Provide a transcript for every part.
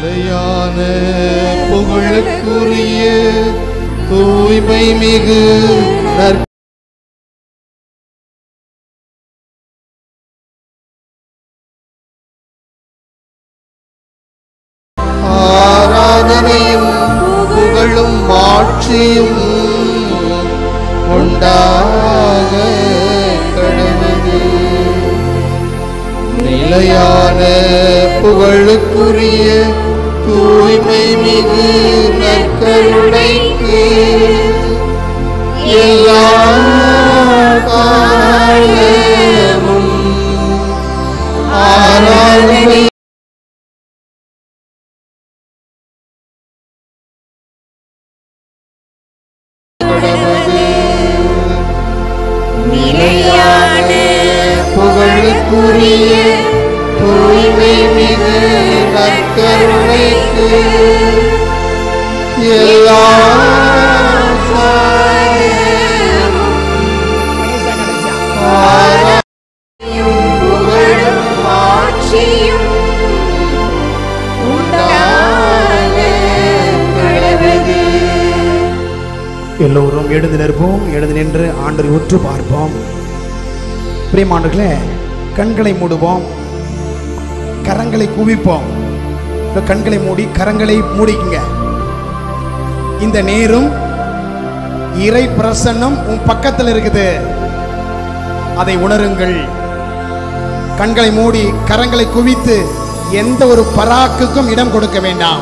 நிலையான புகழுக்குரிய தூய்மை மிகு நற் ஆராதனையும் புகழும் ஆட்சியும் உண்டாக கடவுது நிலையான புகழுக்குரிய தூய்மை மிகு நற்கருணைக்கு எல்லா காலமும் ஆராதனை கடவுது நிலையான புகழுக்குரிய தூய்மை மிகு நற்கருணைக்கு எல்லா புகழும் ஆட்சியும் உண்டாக கடவுது எல்லோரும் எழுந்து நிற்போம் எழுந்து நின்று ஆண்டரை உற்று பார்ப்போம் பிரியமானர்களே கண்களை மூடுவோம் கரங்களை குவிப்போம் இந்த கண்களை மூடி கரங்களை மூடிக்குங்க இந்த நேரும் இறை பிரசன்னம் உன் பக்கத்தில் இருக்குது அதை உணருங்கள் கண்களை மூடி கரங்களை குவித்து எந்த ஒரு பராக்குக்கும் இடம் கொடுக்க வேண்டாம்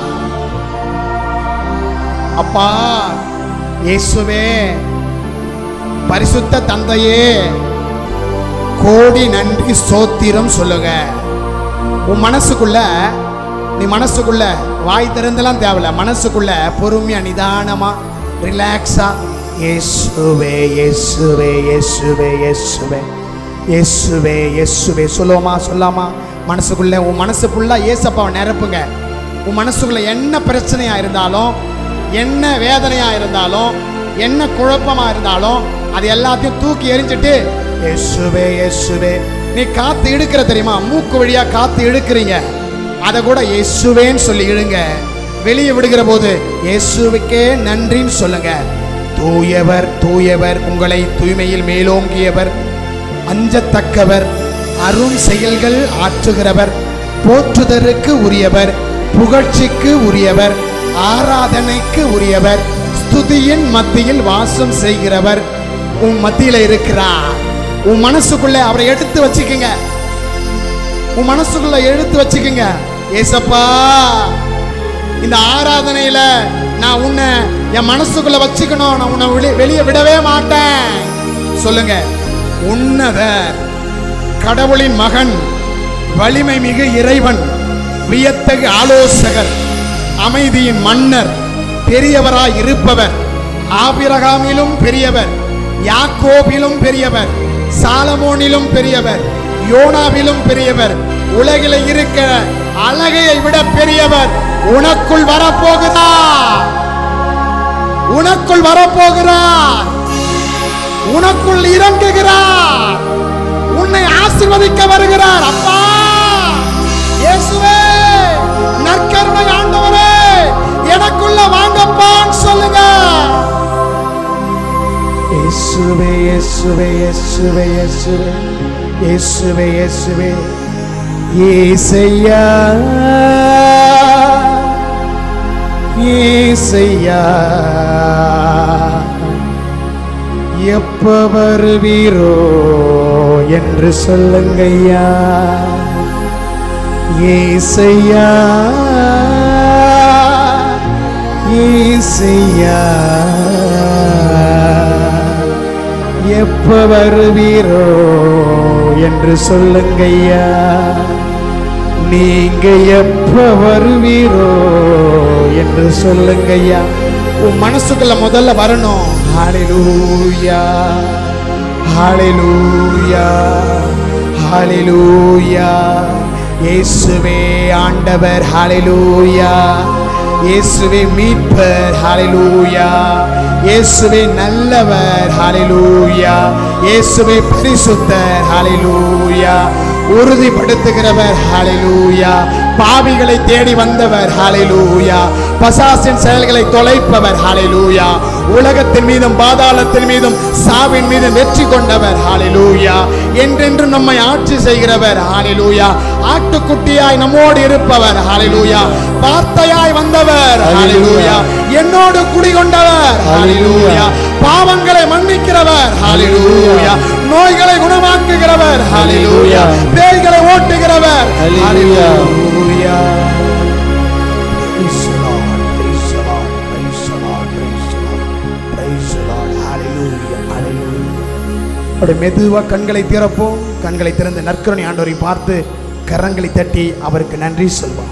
அப்பா இயேசுவே பரிசுத்த தந்தையே கோடி நன்றி சோத்திரம் சொல்லுங்க உன் மனசுக்குள்ள நீ மனசுக்குள்ள வாய் திறந்தெல்லாம் தேவையில்ல மனசுக்குள்ள பொறுமையா நிதானமா ரிலாக்ஸா இயேசுவே இயேசுவே இயேசுவே இயேசுவே இயேசுவே இயேசுவே சொல்லுவோமா சொல்லாமா மனசுக்குள்ள உன் மனசு ஃபுல்லா ஏசப்பாவை நிரப்புங்க உன் மனசுக்குள்ள என்ன பிரச்சனையா இருந்தாலும் என்ன வேதனையா இருந்தாலும் என்ன குழப்பமா இருந்தாலும் அது எல்லாத்தையும் தூக்கி எறிஞ்சிட்டு இயேசுவே இயேசுவே நீ காத்து இழுக்கிற தெரியுமா மூக்கு வழியா காத்து இழுக்கிறீங்க அதை கூட இயேசுவேன்னு சொல்லி இழுங்க வெளியே விடுகிற போது இயேசுவுக்கே நன்றின்னு சொல்லுங்க தூயவர் தூயவர் உங்களை தூய்மையில் மேலோங்கியவர் அஞ்சத்தக்கவர் அரும் செயல்கள் ஆற்றுகிறவர் போற்றுதற்கு உரியவர் புகழ்ச்சிக்கு உரியவர் ஆராதனைக்கு உரியவர் ஸ்துதியின் மத்தியில் வாசம் செய்கிறவர் உன் மத்தியில இருக்கிறார் உன் மனசுக்குள்ள அவரை எடுத்து வச்சுக்கங்க உன் மனசுக்குள்ள எடுத்து வச்சுக்கங்க ஏசப்பா இந்த ஆராதனையில நான் உன்னை என் மனசுக்குள்ள வச்சுக்கணும் நான் உன்னை வெளி- வெளியே விடவே மாட்டேன் சொல்லுங்க உன்னதர் கடவுளின் மகன் வலிமை மிகு இறைவன் வியத்தகு ஆலோசகர் அமைதியின் மன்னர் பெரியவராய் இருப்பவர் ஆபிரகாமிலும் பெரியவர் யாக்கோபிலும் பெரியவர் சாலமோனிலும் பெரியவர் யோனாவிலும் பெரியவர் உலகில இருக்கிற அழகையை விட பெரியவர் உனக்குள் வரப்போகிறார் உனக்குள் வரப்போகிறார் உனக்குள் இறங்குகிறார் உன்னை ஆசீர்வதிக்க வருகிறார் அப்பா இயேசுவே நற்கருணை ஆண்டவரே எனக்குள்ள வாங்கப்பான்னு சொல்லுங்க இயேசுவே இயேசுவே இயேசுவே இயேசுவே இயேசுவே இயேசுவே இயேசையா இயேசையா எப்ப வருவீரோ என்று சொல்லுங்கய்யா ஏசையா ஏசையா எப்ப வருவீரோ என்று சொல்லுங்கய்யா நீங்க எப்ப வருவீரோ என்று சொல்லுங்கய்யா உன் மனசுக்குள்ள முதல்ல வரணும் ஹalleluya ஹalleluya ஹalleluya இயேசுவே ஆண்டவர் ஹalleluya இயேசுவே மீட்பர் ஹalleluya இயேசுவே நல்லவர் ஹalleluya இயேசுவே பரிசுத்தர் ஹalleluya உறுதிப்படுத்துகிறவர் ஹalleluya பாவிகளை தேடி வந்தவர் ஹalleluya பசாசின் செயல்களை தொலைப்பவர் ஹalleluya உலகத்தின் மீதும் பாதாளத்தின் மீதும் சாவின் மீதும் வெற்றி கொண்டவர் ஹalleluya என்றென்றும் நம்மை ஆட்சி செய்கிறவர் ஹalleluya ஆட்டுக்குட்டியாய் நம்மோடு இருப்பவர் ஹalleluya வார்த்தையாய் வந்தவர் ஹalleluya என்னோடு குடிகொண்டவர் ஹalleluya பாவங்களை மன்னிக்கிறவர் ஹalleluya நோய்களை குணமாக்குகிறவர் ஹalleluya பேய்களை ஓட்டுகிறவர் Hallelujah. Hallelujah Praise the Lord, praise the Lord, praise the Lord, praise the Lord, praise the Lord. Hallelujah, hallelujah. அப்படியே மெதுவா கண்களை திறப்போம் கண்களை திறந்து நற்கருணை ஆண்டவரை பார்த்து கரங்களை தட்டி அவருக்கு நன்றி சொல்வோம்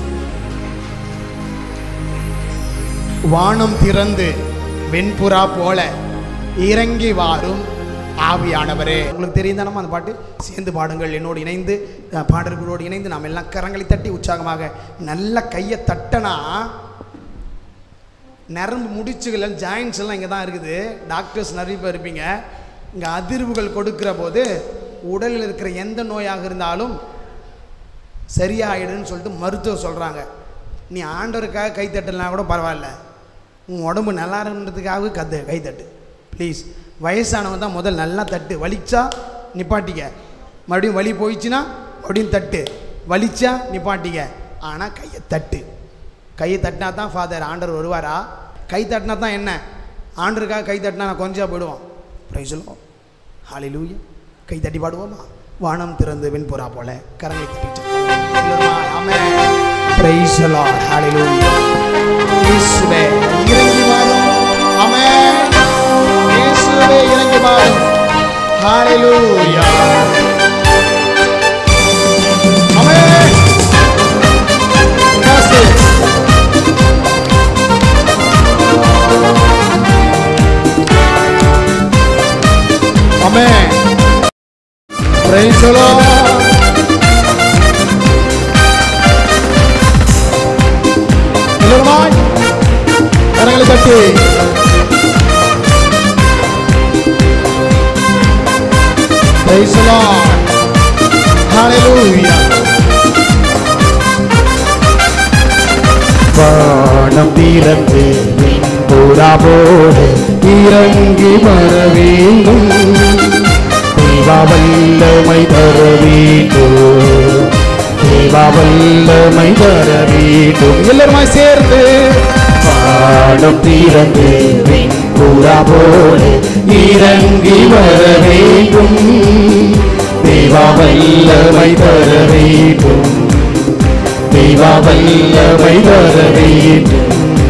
வானம் திறந்து வெண்புறா போல இறங்கி வாரும் ஆவியானவரே உங்களுக்கு தெரியும் தானே அந்த பாட்டு சேர்ந்து பாடுங்கள் என்னோடு இணைந்து அஹ், பாடல்களோடு இணைந்து நாம் எல்லாம் கரங்களை தட்டி உற்சாகமாக நல்ல கையை தட்டனா நரம்பு முடிச்சுகள் ஜாயின்ஸ் எல்லாம் இங்கே தான் இருக்குது டாக்டர்ஸ் நிறைய பேர் இருப்பீங்க இங்கே அதிர்வுகள் கொடுக்கிற போது உடலில் இருக்கிற எந்த நோயாக இருந்தாலும் சரியாயிடுன்னு சொல்லிட்டு மருத்துவர் சொல்கிறாங்க நீ ஆண்டவருக்காக கை தட்டலனா கூட பரவாயில்ல உன் உடம்பு நல்லா இருன்றதுக்காக கத்து கை தட்டு ப்ளீஸ் வயசானவன் தான் முதல் நல்லா தட்டு வலிச்சா நிப்பாட்டிக்க மறுபடியும் வலி போயிடுச்சுன்னா மறுபடியும் தட்டு வலிச்சா நிப்பாட்டிக்க ஆனால் கையை தட்டு கையை தட்டினா தான் ஃபாதர் ஆண்டவர் வருவாரா கை தட்டினா தான் என்ன ஆண்டருக்காக கை தட்டினா நான் கொஞ்சம் போயிடுவோம் ப்ரைஸுலோ ஹalleluya கை தட்டி பாடுவோமா வானம் திறந்து வெண்புறா போல கரங்களை தட்டி ஆமென் பிரைஸ் தி லார்ட் ஹalleluya இயேசுவே இறங்கி வாரும் ஆமென் இயேசுவே இறங்கி வாரும் ஹalleluya ஆமென் காசு ஆமென் Praise the Lord. எல்லோருமாய் கரங்களை தட்டி Praise the Lord. Hallelujah. வானம் திறந்து புறாவோடு இறங்கி வர வேண்டும் தேவா வல்லமை தர வேண்டும் தேவா வல்லமை தர வேண்டும் எல்லோருமாய் சேர்ந்து வானம் திறந்து புறாவோடு இறங்கி வர வேண்டும் தேவா வல்லமை தர வேண்டும் தேவா வல்லமை தர வேண்டும்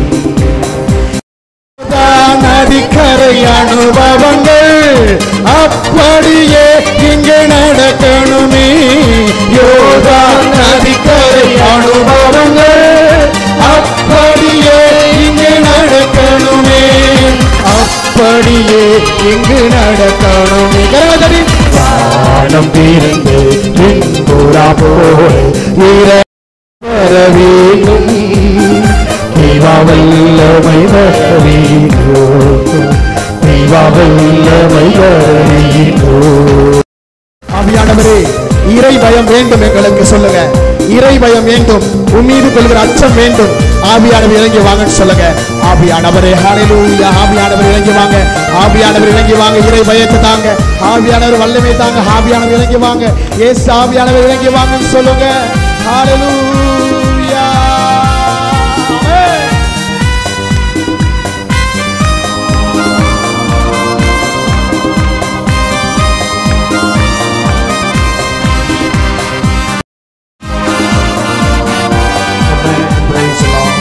நதிக்கரை அனுபவங்கள் அப்படியே இங்கு நடக்கணுமே யோகா நதிக்கரை அனுபவங்கள் அப்படியே இங்கு நடக்கணுமே அப்படியே இங்கு நடக்கணுமே கரவதடி வானம் தீர்ந்து பின்புறா போல் இற வர வேண்டும் தேவா வல்லமை தர வேண்டும் தேவா வல்லமை தர வேண்டும் ஆவியானவரே இறை பயம் வேண்டும் எங்களுக்கு சொல்லுங்க இறை பயம் வேண்டும் உன் மீது கொள்கிற அச்சம் வேண்டும் ஆவியானவர் இறங்கி வாங்கன்னு சொல்லுங்க ஆவியானவரே ஹalleluya ஆவியானவர் இறங்கி வாங்க ஆவியானவர் இறங்கி வாங்க இறை பயத்தை தாங்க ஆவியானவர் வல்லமை தாங்க ஆவியானவர் இறங்கி வாங்க இயேசு ஆவியானவர் இறங்கி வாங்கன்னு சொல்லுங்க ஹalleluya ஆமென் Praise the Lord.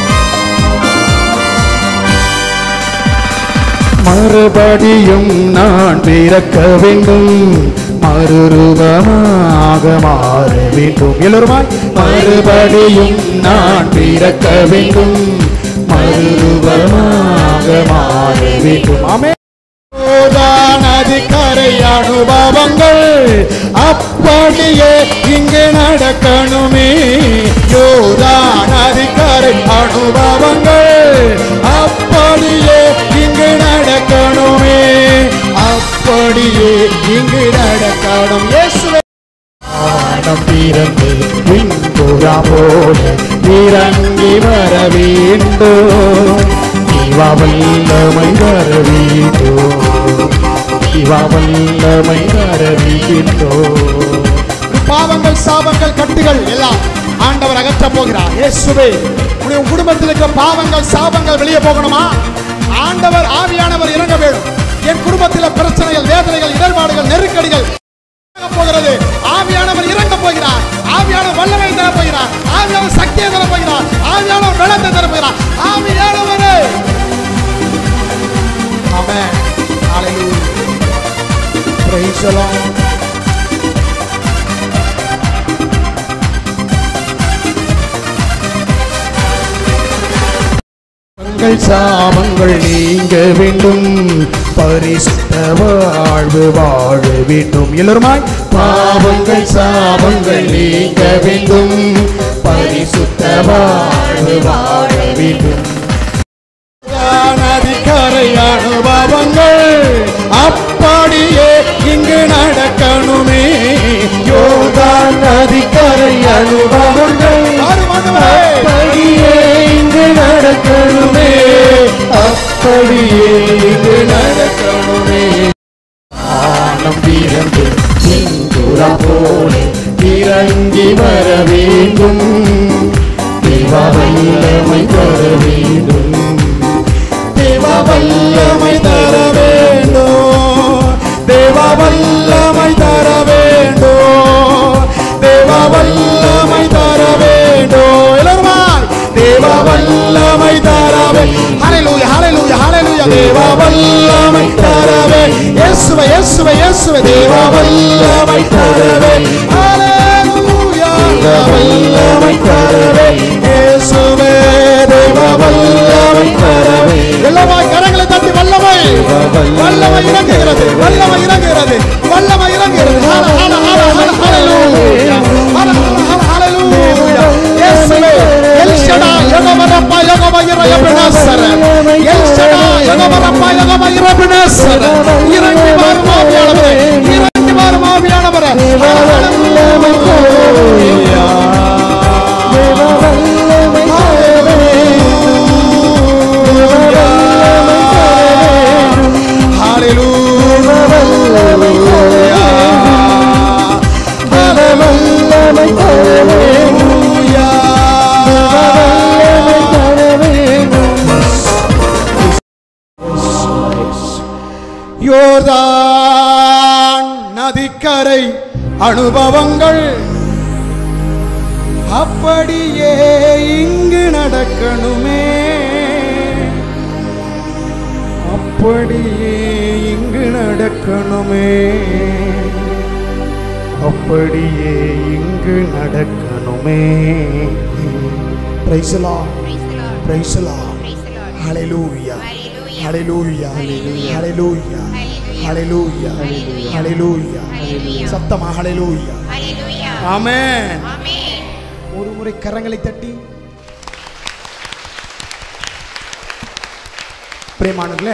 மறுபடியும் நான் பிறக்க வேண்டும் மறுரூபமாக மாற வேண்டும் எல்லோருமாய் மறுபடியும் நான் பிறக்க வேண்டும் மறுரூபமாக மாற வேண்டும் ஆமே யோர்தான் நதிக்கரை அனுபவங்கள் அப்படியே இங்கு நடக்கணுமே யோர்தான் நதிக்கரை அனுபவங்கள் அப்படியே இங்கு நடக்கணுமே அப்படியே இங்கு நடக்கணும் இயேசுவே வானம் சிந்தூரா போல இறங்கி வர வேண்டும் இவா வல்லமை வர வேண்டும் இவா வல்லமை வர வேண்டும் பாவங்கள் சாபங்கள் கட்டுகள் எல்லாம் ஆண்டவர் அகற்ற போகிறார் இயேசுவே உடைய குடும்பத்தில் இருக்கிற பாவங்கள் சாபங்கள் வெளியே போகணுமா ஆண்டவர் ஆவியானவர் இறங்க வேண்டும் என் குடும்பத்தில் பிரச்சனைகள் வேதனைகள் இடர்பாடுகள் நெருக்கடிகள் இறங்க போகிறது ஆவியானவர் இறங்க போகிறார் ஆவியானவர் வல்லமை தர போகிறார் ஆவியானவர் சக்தியை தர போகிறார் ஆவியானவர் வெள்ளத்தை தர போகிறார் ஆவியானவரே ஆமென் ஹalleluya praise the lord உங்கள் சாபங்கள் நீங்க வேண்டும் பரிசுத்த வாழ்வு வாழ வேண்டும் எல்லோருமாய் பாவங்கள் சாபங்கள் நீங்க வேண்டும் பரிசுத்த வாழ்வு வாழ வேண்டும் நதிக்கரை அனுபவங்கள் அப்படியே இங்கு நடக்கணுமே யோர்தான் நதிக்கரை அனுபவங்கள் அப்படியே இங்கு நடக்கணுமே அப்படியே இங்கு நடக்கணுமே ஆனம் வீரந்து சிந்துரா போல இறங்கி வர வேண்டும் தேவா வல்லமை தர வேண்டும் தேவா வல்லமை தர வேண்டும் தேவா வல்லமை தர வேண்டும் தேவா வல்லமை தர வேண்டும் எல்லாருமாய் தேவா வல்லமை தரவே ஹalleluya ஹalleluya ஹalleluya தேவா வல்லமை தரவே இயேசுவே இயேசுவே இயேசுவே தேவா வல்லமை தரவே ஹalleluya தேவா வல்லமை தரவே இயேசுவே தேவா வல்லமை தரவே எல்லாமாய் கரங்களை தட்டி வல்லமை வல்லமை இறங்குகிறது வல்லமை இறங்குகிறது வல்லமை இறங்குகிறது ஹல ஹல ஹல ஹல ஹalleluya ஹல ஹல ஹல ஹalleluya இயேசுவே எல்ஷடா யகவரப்பா யகவ இரயபனசர எல்ஷடா யகவரப்பா யகவ இரயபனசர இறங்கி வரும் ஆவியானவரே இறங்கி வரும் ஆவியானவரே ஹalleluya யோர்தான் நதிக்கரை அனுபவங்கள் அப்படியே இங்கு நடக்கணுமே அப்படியே இங்கு நடக்கணுமே அப்படியே இங்கு நடக்கணுமே price law Praise the Lord. Price law Praise the Lord. Hallelujah Hallelujah. Hallelujah Hallelujah. Hallelujah Hallelujah. Hallelujah Hallelujah. Hallelujah Hallelujah. சத்தமா ஹalleluya Hallelujah. ஆமென் Amen. ஒரு முறை கரங்களை தட்டி பிரேமானுங்களே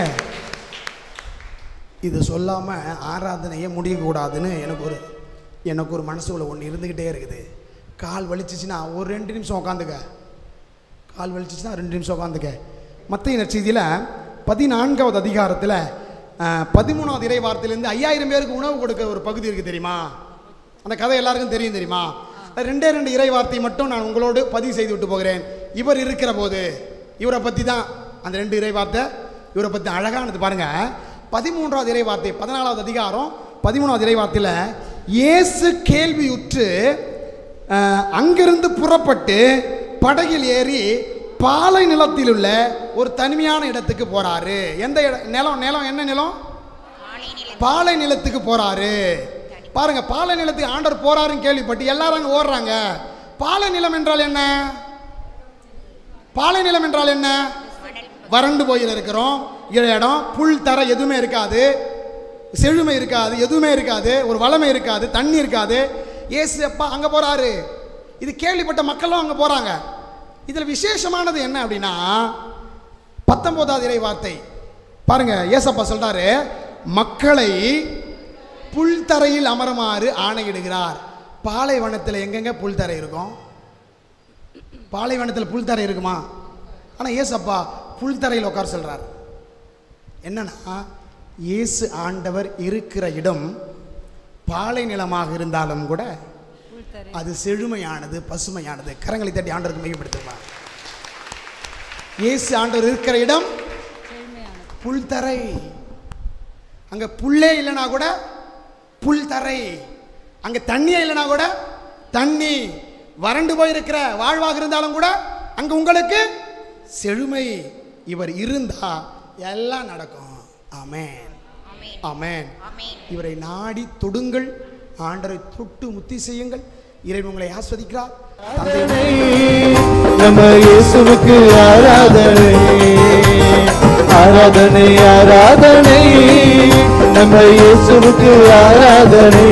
இது சொல்லாம ஆராதனையை முடியக்கூடாதுன்னு எனக்கு ஒரு எனக்கு ஒரு மனசுக்குள்ள ஒன்று இருந்துக்கிட்டே இருக்குது கால் வலிச்சிச்சுன்னா ஒரு ரெண்டு நிமிஷம் உட்காந்துக்க கால் வலிச்சிச்சுன்னா ரெண்டு நிமிஷம் உட்காந்துக்க மத்திய நற்செய்தியில் பதினான்காவது அதிகாரத்தில் பதிமூணாவது இறை வார்த்தையிலேருந்து ஐயாயிரம் பேருக்கு உணவு கொடுக்க ஒரு பகுதி இருக்குது தெரியுமா அந்த கதை எல்லாருக்கும் தெரியும் தெரியுமா அது ரெண்டே ரெண்டு இறை வார்த்தை மட்டும் நான் உங்களோடு பதிவு செய்து விட்டு போகிறேன் இவர் இருக்கிற போது இவரை பற்றி தான் அந்த ரெண்டு இறை வார்த்தை இவரை பற்றி அழகானது பாருங்க பதிமூன்றாவது இறை வார்த்தை பதினாலாவது அதிகாரம் பதிமூணாவது இறை வார்த்தையில் இயேசு கேள்வியுற்று அஹ், அங்கிருந்து புறப்பட்டு படகில் ஏறி பாலை நிலத்தில் உள்ள ஒரு தனிமையான இடத்துக்கு போறாரு எந்த இடம் நிலம் நிலம் என்ன நிலம் பாலை நிலத்துக்கு போறாரு பாருங்க பாலை நிலத்துக்கு ஆண்டவர் போறாருன்னு கேள்விப்பட்டு எல்லாரும் அங்க ஓடுறாங்க பாலை நிலம் என்றால் என்ன பாலை நிலம் என்றால் என்ன வறண்டு போயில் இருக்கிறோம் இட- இடம் புல் தர எதுவுமே இருக்காது செழுமை இருக்காது எதுவுமே இருக்காது ஒரு வளமை இருக்காது தண்ணி இருக்காது இயேசு அப்பா அங்கே போறாரு இது கேள்விப்பட்ட மக்களும் அங்கே போறாங்க இதில் விசேஷமானது என்ன அப்படின்னா பத்தொன்பதாவது இறை வார்த்தை பாருங்க ஏசப்பா சொல்றாரு மக்களை புல்தரையில் அமருமாறு ஆணையிடுகிறார் பாலைவனத்தில் எங்கெங்க புல்தரை இருக்கும் பாலைவனத்தில் புல்தரை இருக்குமா ஆனால் ஏசப்பா புல்தரையில் உட்கார சொல்கிறார் என்னன்னா இயேசு ஆண்டவர் இருக்கிற இடம் பாலை நிலமாக இருந்தாலும் கூட அது செழுமையானது பசுமையானது கரங்களை தட்டி ஆண்டவருக்கு மிகப்படுத்துமா இயேசு ஆண்டவர் இருக்கிற இடம் புல்தரை அங்க புல்லே இல்லைனா கூட புல் தரை அங்க தண்ணியே இல்லைனா கூட தண்ணி வறண்டு போயிருக்கிற வாழ்வாக இருந்தாலும் கூட அங்க உங்களுக்கு செழுமை இவர் இருந்தா எல்லாம் நடக்கும் ஆமென் ஆமென் ஆமென் ஆமென் இவரை நாடி தொடுங்கள் ஆண்டரை தொட்டு முத்தி செய்யுங்கள் இறைவன் உங்களை ஆஸ்வதிக்கிறார் தந்தை நம்ம இயேசுவுக்கு ஆராதனை ஆராதனை ஆராதனை நம்ம இயேசுவுக்கு ஆராதனை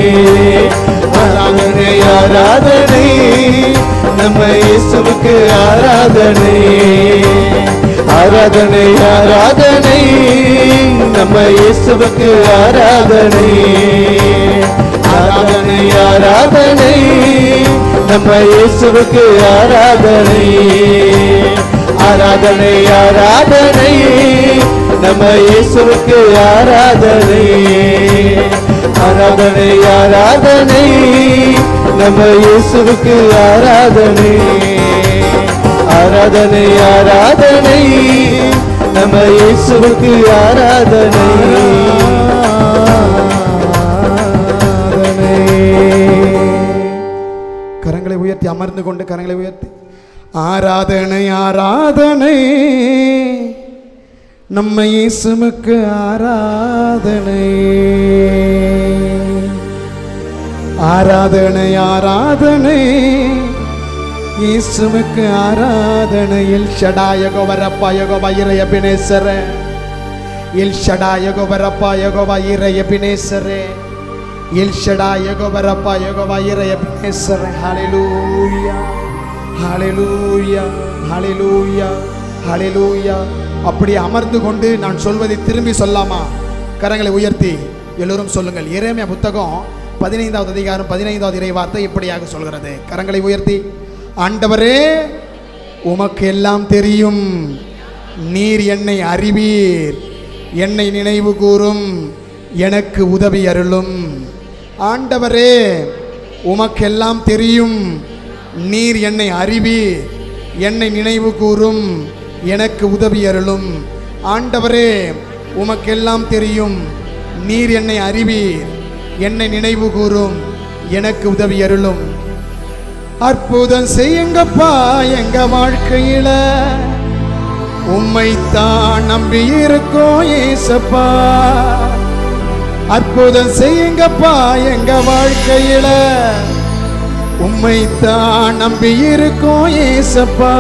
ஆராதனை ஆராதனை நம்ம இயேசுவுக்கு ஆராதனை ஆராதனை ஆராதனை நம்ம இயேசுவுக்கு ஆராதனை ஆராதனை ஆராதனை நம்ம இயேசுவுக்கு ஆராதனை ஆராதனை ஆராதனை நம்ம இயேசுவுக்கு ஆராதனை ஆராதனை ஆராதனை நம்ம இயேசுவுக்கு ஆராதனை ஆராதனை ஆராதனை நம்ம இயேசுவுக்கு ஆராதனை கரங்களை உயர்த்தி அமர்ந்து கொண்டு கரங்களை உயர்த்தி ஆராதனை ஆராதனை நம்ம இயேசுவுக்கு ஆராதனை ஆராதனை ஆராதனை இயேசுவுக்கு ஆராதனை எல் ஷடாய கோவரப்பா யகோவா இறைய பினேசர எல் ஷடாய கோவரப்பா யகோவா இறைய பினேசரே எல் ஷடாய கோவரப்பா யகோவா இறைய பினேசர ஹalleluya ஹalleluya ஹalleluya ஹalleluya அப்படி அமர்ந்து கொண்டு நான் சொல்வதை திரும்பி சொல்லாமா கரங்களை உயர்த்தி எல்லோரும் சொல்லுங்கள் எரேமியா புத்தகம் பதினைந்தாவது அதிகாரம் பதினைந்தாவது இறை வார்த்தை இப்படியாக சொல்கிறது கரங்களை உயர்த்தி ஆண்டவரே உமக்கு எல்லாம் தெரியும் நீர் என்னை அறிவீர் என்னை நினைவு கூறும் எனக்கு உதவி அருளும் ஆண்டவரே உமக்கெல்லாம் தெரியும் நீர் என்னை அறிவீர் என்னை நினைவு கூறும் எனக்கு உதவி அருளும் ஆண்டவரே உமக்கெல்லாம் தெரியும் நீர் என்னை அறிவீர் என்னை நினைவு கூறும் எனக்கு உதவி அருளும் அற்புதம் செய்யுங்கப்பா எங்க வாழ்க்கையில உம்மைத்தான் நம்பி இருக்கோம் ஏசப்பா அற்புதம் செய்யுங்கப்பா எங்க வாழ்க்கையில உம்மைத்தான் நம்பி இருக்கோம் ஏசப்பா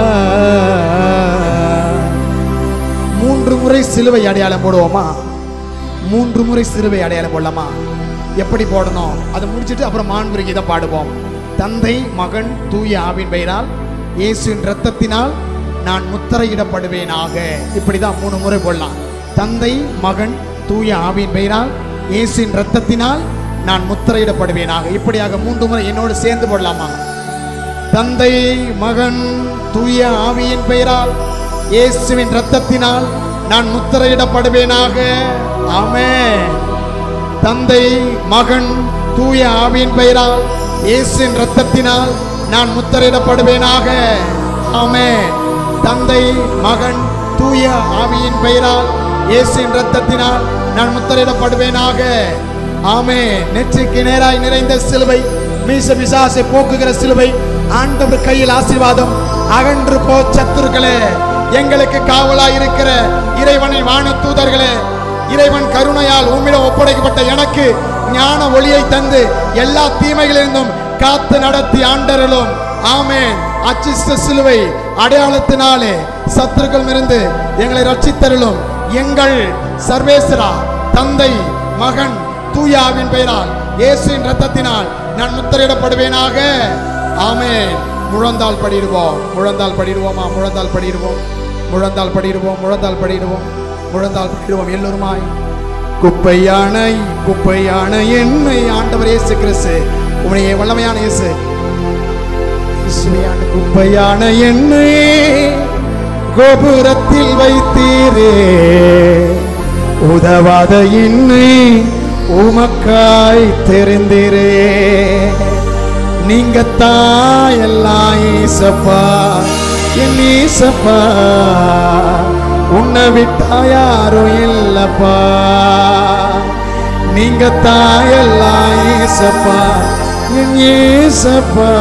மூன்று முறை சிலுவை அடையாளம் போடுவோமா மூன்று முறை சிலுவை அடையாளம் போடலாமா எப்படி போடணும் அதை முடிச்சிட்டு அப்புறம் மாண்புரி கீதம் பாடுவோம் தந்தை மகன் தூய ஆவின் பெயரால் இயேசுவின் இரத்தத்தினால் நான் முத்திரையிடப்படுவேனாக இப்படிதான் மூணு முறை போடலாம் தந்தை மகன் தூய ஆவின் பெயரால் இயேசுவின் இரத்தத்தினால் நான் முத்திரையிடப்படுவேனாக இப்படியாக மூன்று முறை என்னோடு சேர்ந்து போடலாமா தந்தை மகன் தூய ஆவியின் பெயரால் இயேசுவின் இரத்தத்தினால் நான் முத்திரையிடப்படுவேனாக ஆமென் தந்தை மகன் தூய ஆவியின் பெயரால் இயேசுவின் இரத்தத்தினால் நான் முத்திரையிடப்படுவேனாக ஆமென் தந்தை மகன் தூய ஆவியின் பெயரால் இயேசுவின் இரத்தத்தினால் நான் முத்திரையிடப்படுவேனாக ஆமே நெற்றிக்கு நேராய் நிறைந்த சிலுவை மீச பிசாசை போக்குகிற சிலுவை ஆண்டவர் கையில் ஆசீர்வாதம் அகன்று போ சத்துருக்களே எங்களுக்கு காவலாய் இருக்கிற இறைவனின் வான தூதர்களே இறைவன் கருணையால் உம்மிடம் ஒப்படைக்கப்பட்ட எனக்கு ஞான ஒளியை தந்து எல்லா தீமைகளிலிருந்தும் காத்து நடத்தி ஆண்டருளும் ஆமென் அச்சிஷ்ட சிலுவை அடையாளத்தினாலே சத்துருக்கள் இருந்து எங்களை ரட்சித்தருளும் எங்கள் சர்வேஸ்வரா தந்தை மகன் தூயாவின் பெயரால் இயேசுவின் ரத்தத்தினால் நான் முத்திரையிடப்படுவேனாக ஆமென் முழந்தால் படிடுவோம் முழந்தால் படிடுவோமா முழந்தால் படிடுவோம் முழந்தால் படிடுவோம் முழந்தால் படிடுவோம் முழந்தால் படிடுவோம் எல்லோருமாய் குப்பையான குப்பையான என்னை ஆண்டவர் இயேசு கிறிஸ்து உம்முடைய வல்லமையான இயேசு இசுவையான குப்பையான எண்ணெய் கோபுரத்தில் வைத்தீரே உதவாத எண்ணெய் உமக்காய் தெரிந்தீரே நீங்க தாயெல்லாம் ஈசப்பா என் ஈசப்பா உன்னை விட்டா யாரும் இல்லப்பா நீங்க தாயெல்லாம் ஈசப்பா என் ஈசப்பா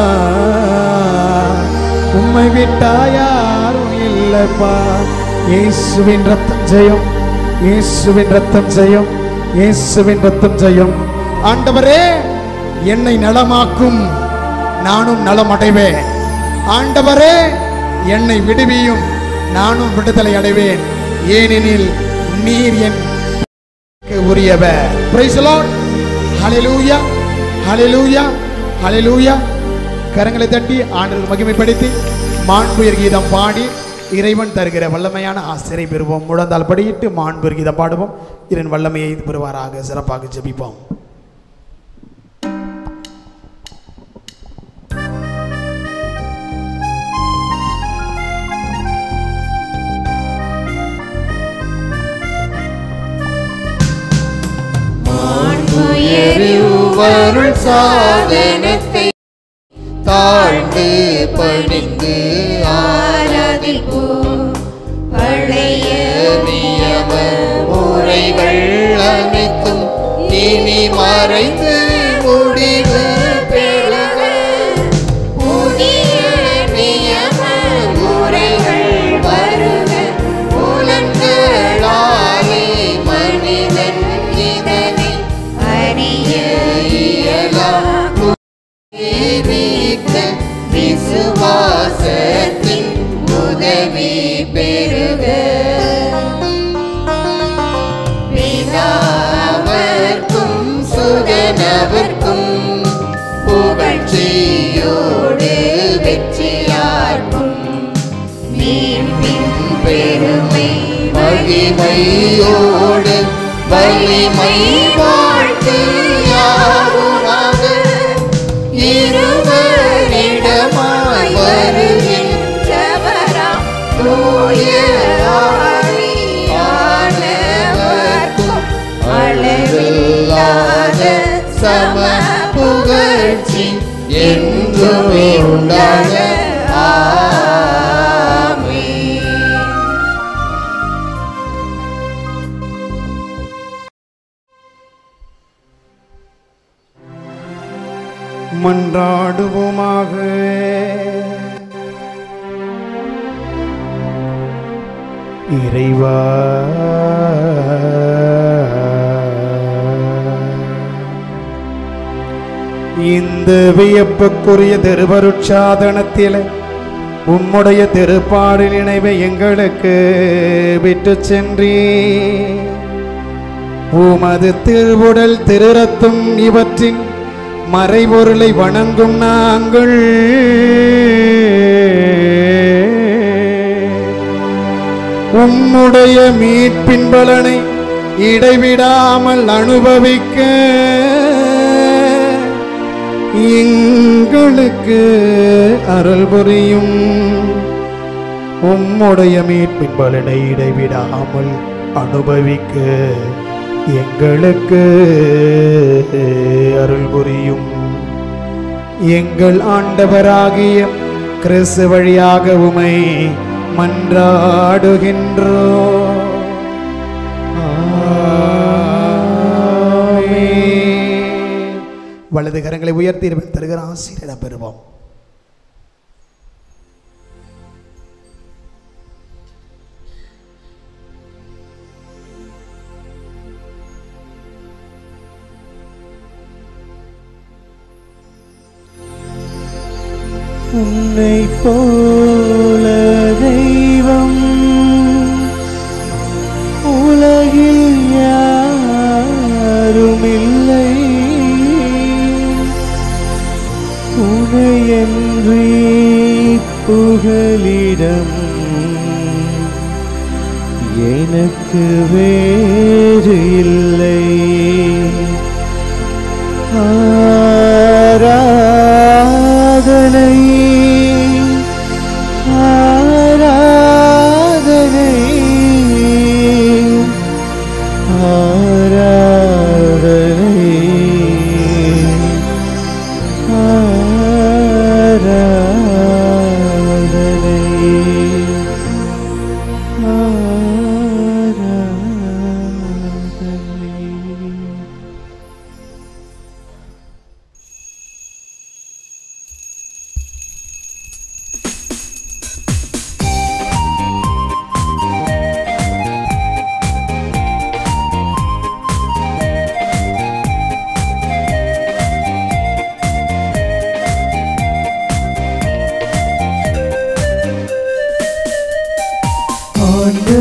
உம்மை விட்டா யாரும் இல்லப்பா இயேசுவின் ரத்தம் ஜெயம் இயேசுவின் ரத்தம் ஜெயம் இயேசுவின் ரத்தம் ஜெயம் ஆண்டவரே என்னை நலமாக்கும் நானும் நலமடைவேன் ஆண்டவரே என்னை விடுவியும் நானும் விடுதலை அடைவேன் ஏனெனில் நீர் என் உரியவர் Praise the Lord. Hallelujah. Hallelujah. Hallelujah. கரங்களை தட்டி ஆண்டவர் மகிமைப்படுத்தி மாண்புயர் கீதம் பாடி இறைவன் தருகிற வல்லமையான ஆசிரியை பெறுவோம் முழந்தால் படியிட்டு மாண்புயர் கீதம் பாடுவோம் இதன் வல்லமையை பெறுவாராக சிறப்பாக ஜெபிப்போம் உயர்வருள் சாதனத்தை தாழ்ந்து பணிந்து ஆராதிப்போம் பழைய நியம முறைகள் அனைத்தும் இனி மறைந்து முடிவு பெறுக புதிய நியம முறைகள் வருக புலன்களாலே மனிதன் இதனை அறிய இயலாம் நீக்க விசுவாசத்தின் உதவி பெறுக பிதாவர்க்கும் சுதனவர்க்கும் புகழ்ச்சியோடு வெற்றியார்க்கும் மீட்பின் பெருமை மகிமையோடு வலிமை வாழ்த்து யாருமாக இருவரிடமாய் வருகின்றவராம் தூய ஆவியானவர்க்கும் அளவில்லாத சம புகழ்ச்சி என்றுமே உண்டாக ஆமென். மன்றாடுவோமாக இறைவா இந்த வியப்புக்குரிய திருவருட்சாதனத்தில் உம்முடைய திருப்பாடு நினைவை எங்களுக்கு விட்டு சென்றீ உமது திருவுடல் திருரத்தும் இவற்றின் மறைபொருளை வணங்கும் நாங்கள் உம்முடைய மீட்பின் பலனை இடைவிடாமல் அனுபவிக்க எங்களுக்கு அருள் புரியும் உம்முடைய மீட்பின் பலனை இடைவிடாமல் அனுபவிக்க எங்களுக்கு அருள் புரியும் எங்கள் ஆண்டவராகிய கிறிஸ்து வழியாக உமை மன்றாடுகின்றோ வலது கரங்களை உயர்த்தி இறைவன் தருகிற ஆசீர்வாதம் பெறுவோம் உன்னை போல தெய்வம் உலகில் யாருமில்லை உனையன்றி புகலிடம் எனக்கு வேறு இல்லை ஆராதனை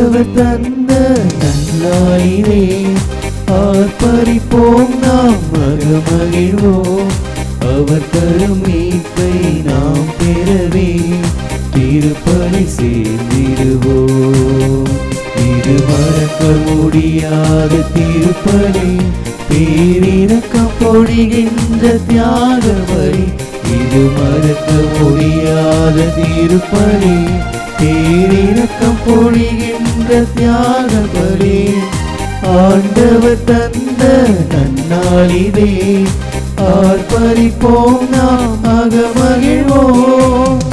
ஆண்டவர் தந்த நன்னாளிலே ஆர்ப்பரிப்போம் நாம் மகமகிழ்வோம் அவர் தரும் மீட்பை நாம் பெறவே திருப்பலி சேர்ந்திடுவோம் இது மறக்க முடியாத திருப்பலி பேரிறக்கம் பொழிகின்ற தியாக வழி இது மறக்க முடியாத திருப்பலி பேரிறக்கம் பொழிகின்ற தியாக பலி ஆண்டவர் தந்த நன்னாளிதே ஆர்ப்பரிப்போம் நாம் மகமகிழ்வோம்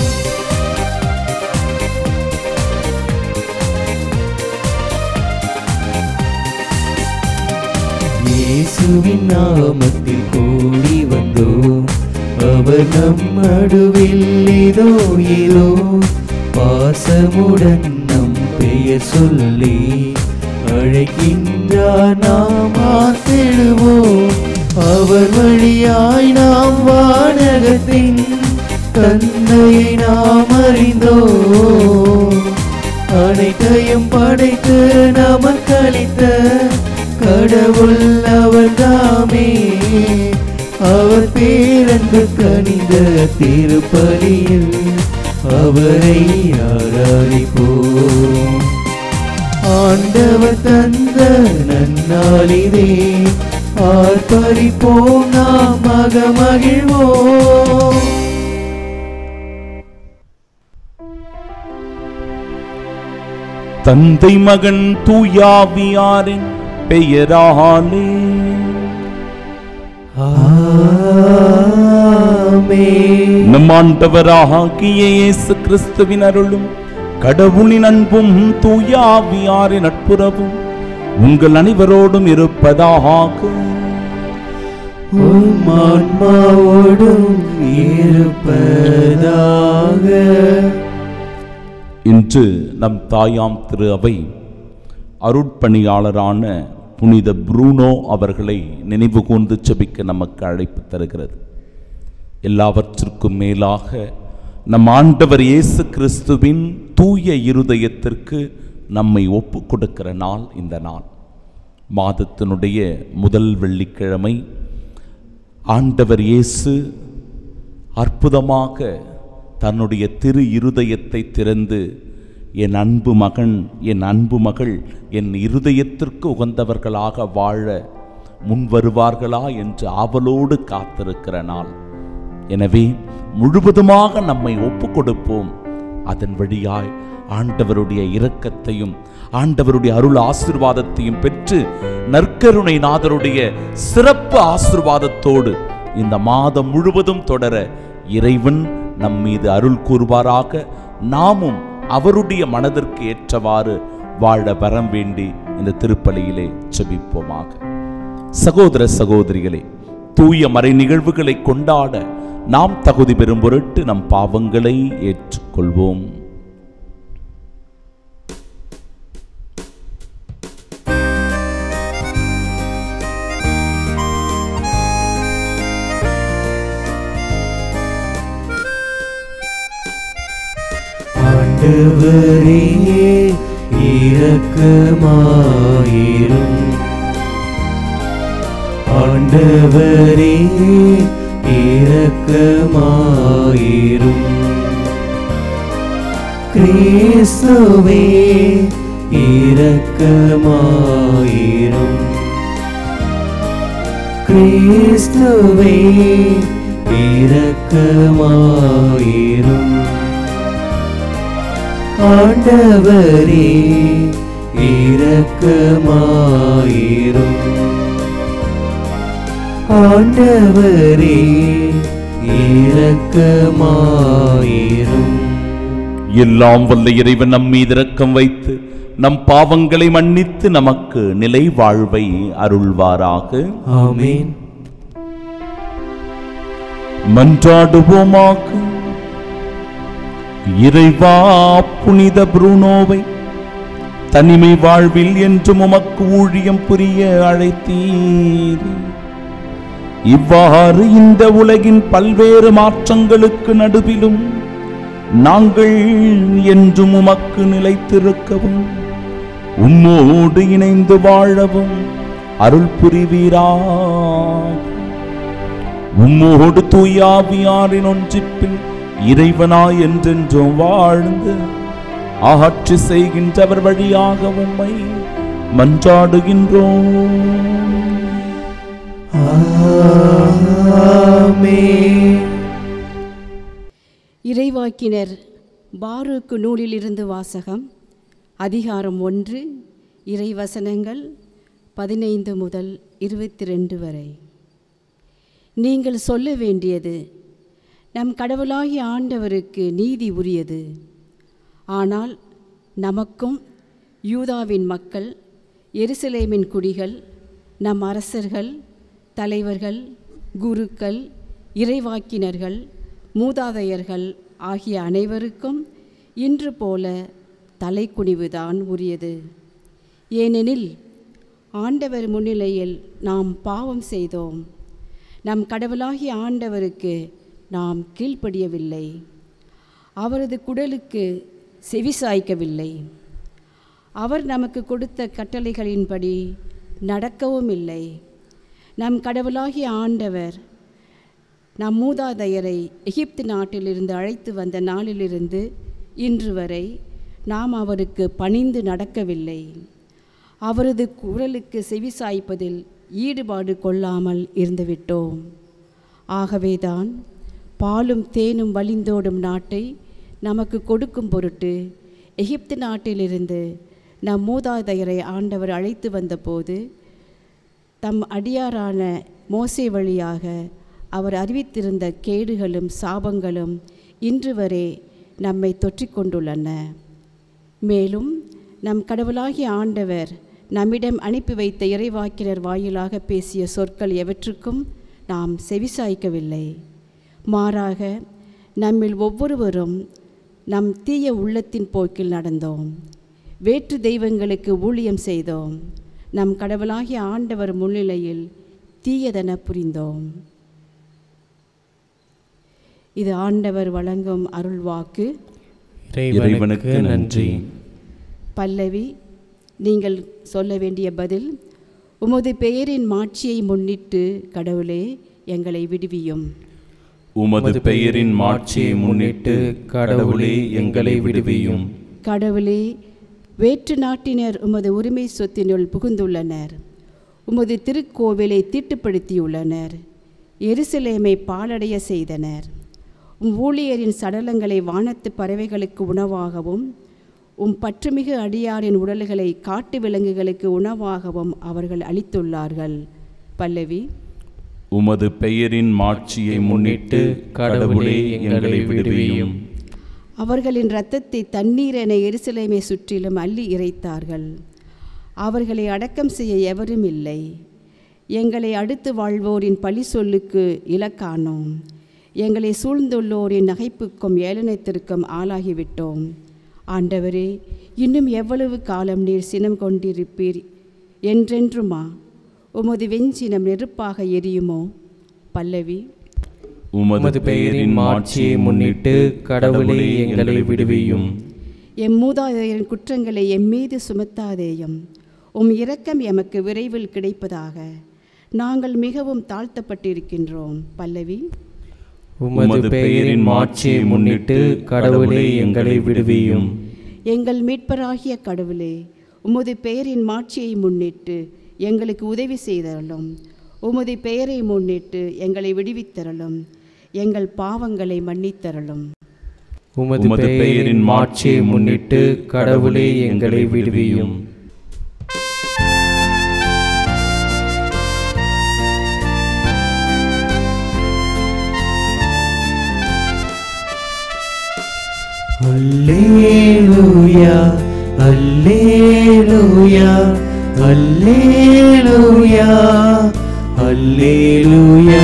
இயேசுவின் நாமத்தில் கூடி வந்தோம் அவர் நம் நடுவில் இதோ இதோ பாசமுடன் நம் பெயர் சொல்லி அழைக்கின்றார் நாம் ஆத்திடுவோம் அவர் வழியாய் நாம் வானகத்தின் தந்தையை நாம் அறிந்தோம் அனைத்தையும் படைத்து நமக்களித்த கடவுள் அவர் தாமே அவர் பேரன்பு கணித திருப்பலியில் அவரை ஆராதிப்போம் ஆண்டவர் தந்த நன்னாளிதே ஆர்ப்பரிப்போம் நாம் மகமகிழ்வோம் தந்தை மகன் தூயாவியாரின் பெயராலே ஆமென். நம் ஆண்டவராகிய இயேசு கிறிஸ்துவின் அருளும் கடவுளின் அன்பும் தூயாவியாரின் நட்புறவும் உங்கள் அனைவரோடும் இருப்பதாக உம் ஆன்மாவோடும் இருப்பதாக இன்று நம் தாயாம் திரு அவை அருட்பணியாளரான புனித ப்ரூனோ அவர்களை நினைவு கூர்ந்து செபிக்க நமக்கு அழைப்பு தருகிறது எல்லாவற்றிற்கும் மேலாக நம் ஆண்டவர் இயேசு கிறிஸ்துவின் தூய இருதயத்திற்கு நம்மை ஒப்பு கொடுக்கிற நாள் இந்த நாள் மாதத்தினுடைய முதல் வெள்ளிக்கிழமை ஆண்டவர் இயேசு அற்புதமாக தன்னுடைய திரு இருதயத்தை திறந்து என் அன்பு மகன் என் அன்பு மகள் என் இருதயத்திற்கு உகந்தவர்களாக வாழ முன் வருவார்களா என்று ஆவலோடு காத்திருக்கிற நாள் எனவே முழுவதுமாக நம்மை ஒப்பு கொடுப்போம் அதன் வழியாய் ஆண்டவருடைய இரக்கத்தையும் ஆண்டவருடைய அருள் ஆசீர்வாதத்தையும் பெற்று நற்கருணை நாதருடைய சிறப்பு ஆசீர்வாதத்தோடு இந்த மாதம் முழுவதும் தொடர இறைவன் நம் மீது அருள் கூறுவாராக நாமும் அவருடைய மனதிற்கு ஏற்றவாறு வாழ வரம் வேண்டி இந்த திருப்பலியிலே செபிப்போமாக சகோதர சகோதரிகளே தூய மறை நிகழ்வுகளை கொண்டாட நாம் தகுதி பெறும் பொருட்டு நம் பாவங்களை ஏற்றுக்கொள்வோம் ஆண்டவரே இரக்கமாயிரும் ஆண்டவரே இரக்கமாயிரும் கிறிஸ்துவே இரக்கமாயிரும் கிறிஸ்துவே இரக்கமாயிரும் ஆண்டவரே இரக்கமாயிரும் ஆண்டவரே இரக்கமாயிரும் எல்லாம் வல்ல இறைவன் நம் மீது இரக்கம் வைத்து நம் பாவங்களை மன்னித்து நமக்கு நிலை வாழ்வை அருள்வாராக ஆமென் மன்றாடுவோமாக இறைவா புனித புருனோவை தனிமை வாழ்வில் என்றும் உமக்கு ஊழியம் புரிய அழைத்தீர் இவ்வாறு இந்த உலகின் பல்வேறு மாற்றங்களுக்கு நடுவிலும் நாங்கள் என்றும் உமக்கு நிலைத்திருக்கவும் உம்மோடு இணைந்து வாழவும் அருள் புரிவீரா உம்மோடு தூயாவியாரின் ஒன்றிப்பில் இறைவனாய் என்றென்றும் வாழ்ந்து ஆட்சி செய்கின்றவர் வழியாக உம்மை மன்றாடுகின்றோம் இறைவாக்கினர் பாரூக்கு நூலிலிருந்து வாசகம் அதிகாரம் ஒன்று இறைவசனங்கள் பதினைந்து முதல் இருபத்தி ரெண்டு வரை நீங்கள் சொல்ல வேண்டியது நம் கடவுளாகிய ஆண்டவருக்கு நீதி உரியது ஆனால் நமக்கும் யூதாவின் மக்கள் எருசலேமின் குடிகள் நம் அரசர்கள் தலைவர்கள் குருக்கள் இறைவாக்கினர்கள் மூதாதையர்கள் ஆகிய அனைவருக்கும் இன்று போல தலைக்குனிவுதான் உரியது ஏனெனில் ஆண்டவர் முன்னிலையில் நாம் பாவம் செய்தோம் நம் கடவுளாகிய ஆண்டவருக்கு நாம் கீழ்ப்படியவில்லை அவரது குடலுக்கு செவிசாய்க்கவில்லை அவர் நமக்கு கொடுத்த கட்டளைகளின்படி நடக்கவும் இல்லை நம் கடவுளாகிய ஆண்டவர் நம் மூதாதையரை எகிப்து நாட்டிலிருந்து அழைத்து வந்த நாளிலிருந்து இன்று வரை நாம் அவருக்கு பணிந்து நடக்கவில்லை அவரது குரலுக்கு செவிசாய்ப்பதில் ஈடுபாடு கொள்ளாமல் இருந்துவிட்டோம் ஆகவேதான் பாலும் தேனும் வழிந்தோடும் நாட்டை நமக்கு கொடுக்கும் பொருட்டு எகிப்து நாட்டிலிருந்து நம் மூதாதையரை ஆண்டவர் அழைத்து வந்தபோது தம் அடியாரான மோசே வழியாக அவர் அறிவித்திருந்த கேடுகளும் சாபங்களும் இன்று வரை நம்மை தொற்றிக்கொண்டுள்ளன மேலும் நம் கடவுளாகிய ஆண்டவர் நம்மிடம் அனுப்பி வைத்த இறைவாக்கினர் வாயிலாக பேசிய சொற்கள் எவற்றுக்கும் நாம் செவிசாய்க்கவில்லை மாறாக நம்மில் ஒவ்வொருவரும் நம் தீய உள்ளத்தின் போக்கில் நடந்தோம் வேற்று தெய்வங்களுக்கு ஊழியம் செய்தோம் நம் கடவுளாகிய ஆண்டவர் முன்னிலையில் தீயதென புரிந்தோம் இது ஆண்டவர் வழங்கும் அருள்வாக்கு இறைவனுக்கு நன்றி பல்லவி நீங்கள் சொல்ல வேண்டிய பதில் உமது பெயரின் மாட்சியை முன்னிட்டு கடவுளே எங்களை விடுவியும் உமது பெயரின் மாட்சியை முன்னிட்டு கடவுளே எங்களை விடுவியும் கடவுளே வேற்று நாட்டினர் உமது உரிமை சொத்தினுள் புகுந்துள்ளனர் உமது திருக்கோவிலை தீட்டுப்படுத்தியுள்ளனர் எருசலேமை பாழடைய செய்தனர் உம் ஊழியரின் சடலங்களை வானத்து பறவைகளுக்கு உணவாகவும் உம் பற்றுமிகு அடியாரின் உடல்களை காட்டு விலங்குகளுக்கு உணவாகவும் அவர்கள் அளித்துள்ளார்கள் பல்லவி உமது பெயரின் மாட்சியை முன்னிட்டு கடவுளே எங்களை விடுவியும் அவர்களின் இரத்தத்தை தண்ணீர் என எருசலேமை சுற்றிலும் அள்ளி இறைத்தார்கள் அவர்களை அடக்கம் செய்ய எவரும் இல்லை எங்களை அடுத்து வாழ்வோரின் பழி சொல்லுக்கு இலக்கானோம் எங்களை சூழ்ந்துள்ளோரின் நகைப்புக்கும் ஏளனத்திற்கும் ஆளாகிவிட்டோம் ஆண்டவரே இன்னும் எவ்வளவு காலம் நீர் சினம் கொண்டிருப்பீர் என்றென்றுமா உமது வெஞ்சினம் நெருப்பாக எரியுமோ பல்லவி உமது பெயரின் மாட்சியை முன்னிட்டு கடவுளே எங்களை விடுவியும் எம் மூதாதையரின் குற்றங்களை எம் மீது சுமத்தாதேயும் உம் இரக்கம் எமக்கு விரைவில் கிடைப்பதாக நாங்கள் மிகவும் தாழ்த்தப்பட்டிருக்கின்றோம் பல்லவி உமது பெயரின் மாட்சியை முன்னிட்டு கடவுளே எங்களை விடுவியும் எங்கள் மீட்பராகிய கடவுளே உமது பெயரின் மாட்சியை முன்னிட்டு எங்களுக்கு உதவி செய்தரலும் உமது பெயரை முன்னிட்டு எங்களை விடுவித்தரலும் எங்கள் பாவங்களை மன்னித்தரலும் உமது பெயரின் மாட்சியை முன்னிட்டு கடவுளே எங்களை விடுவியும் அல்லேலூயா அல்லேலூயா அல்லேலூயா அல்லேலூயா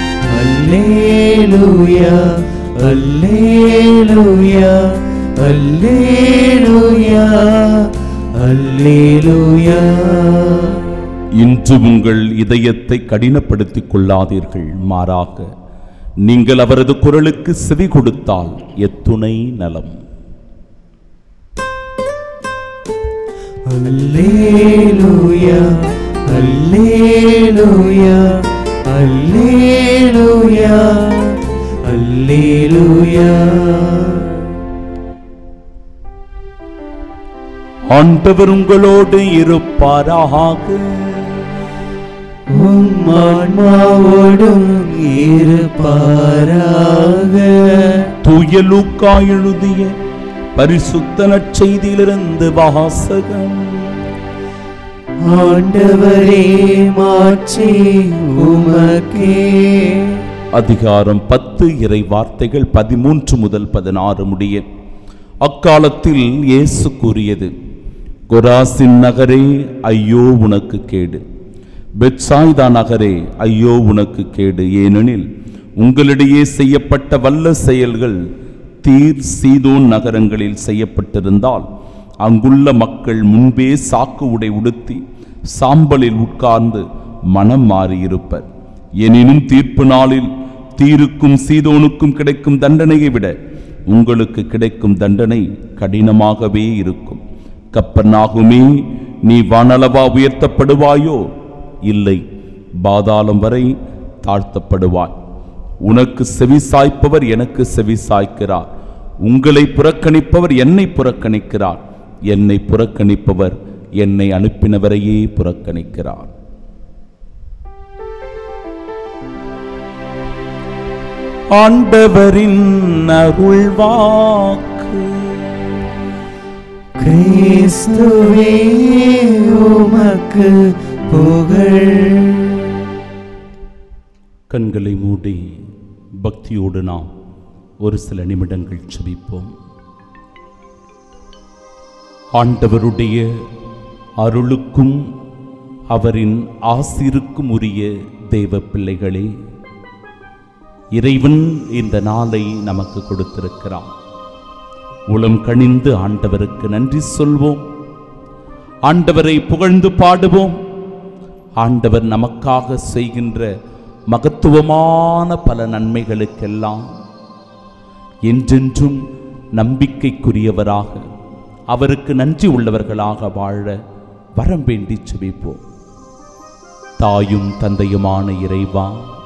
அல்லேலூயா அல்லேலூயா அல்லேலூயா அல்லேலூயா இன்று உங்கள் இதயத்தை கடினப்படுத்திக் கொள்ளாதீர்கள் மாறாக நீங்கள் அவரது குரலுக்கு செவி கொடுத்தால் எத்துணை நலம் அல்லேலூயா அல்லேலூயா அல்லேலூயா அல்லேலூயா ஆண்டவர் உங்களோடு இருப்பாராக உம் ஆன்மாவோடும் இருப்பாராக தூய லூக்கா எழுதிய பரிசுத்த நற்செய்தியிலிருந்து வாசகம் ஆண்டவரே மாட்சி உமக்கே அதிகாரம் பத்து இறை வார்த்தைகள் பதிமூன்று முதல் பதினாறு முடிய அக்காலத்தில் இயேசு கூறியது கொராசின் நகரே ஐயோ உனக்கு கேடு பெட்சாய்தா நகரே ஐயோ உனக்கு கேடு ஏனெனில் உங்களிடையே செய்யப்பட்ட வல்ல செயல்கள் தீர் சீதோன் நகரங்களில் செய்யப்பட்டிருந்தால் அங்குள்ள மக்கள் முன்பே சாக்கு உடை உடுத்தி சாம்பலில் உட்கார்ந்து மனம் மாறியிருப்பர் எனினும் தீர்ப்பு நாளில் தீருக்கும் சீதோனுக்கும் கிடைக்கும் தண்டனையை விட உங்களுக்கு கிடைக்கும் தண்டனை கடினமாகவே இருக்கும் கப்பர்நாகுமே நீ வானளவா உயர்த்தப்படுவாயோ இல்லை பாதாளம் வரை தாழ்த்தப்படுவாய் உனக்கு செவி சாய்ப்பவர் எனக்கு செவி சாய்க்கிறார் உங்களை புறக்கணிப்பவர் என்னை புறக்கணிக்கிறார் என்னை புறக்கணிப்பவர் என்னை அனுப்பினவரையே புறக்கணிக்கிறார் ஆண்டவரின் அருள்வாக்கு கிறிஸ்துவே உமக்கு புகழ் கண்களை மூடி பக்தியோடு நாம் ஒரு சில நிமிடங்கள் செபிப்போம் ஆண்டவருடைய அருளுக்கும் அவரின் ஆசிருக்கும் உரிய தெய்வ பிள்ளைகளே இறைவன் இந்த நாளை நமக்கு கொடுத்திருக்கிறார் உளம் கனிந்து ஆண்டவருக்கு நன்றி சொல்வோம் ஆண்டவரை புகழ்ந்து பாடுவோம் ஆண்டவர் நமக்காக செய்கின்ற மகத்துவமான பல நன்மைகளுக்கெல்லாம் என்றென்றும் நம்பிக்கைக்குரியவராக அவருக்கு நன்றி உள்ளவர்களாக வாழ வரம் வேண்டி செபிப்போம் தாயும் தந்தையுமான இறைவா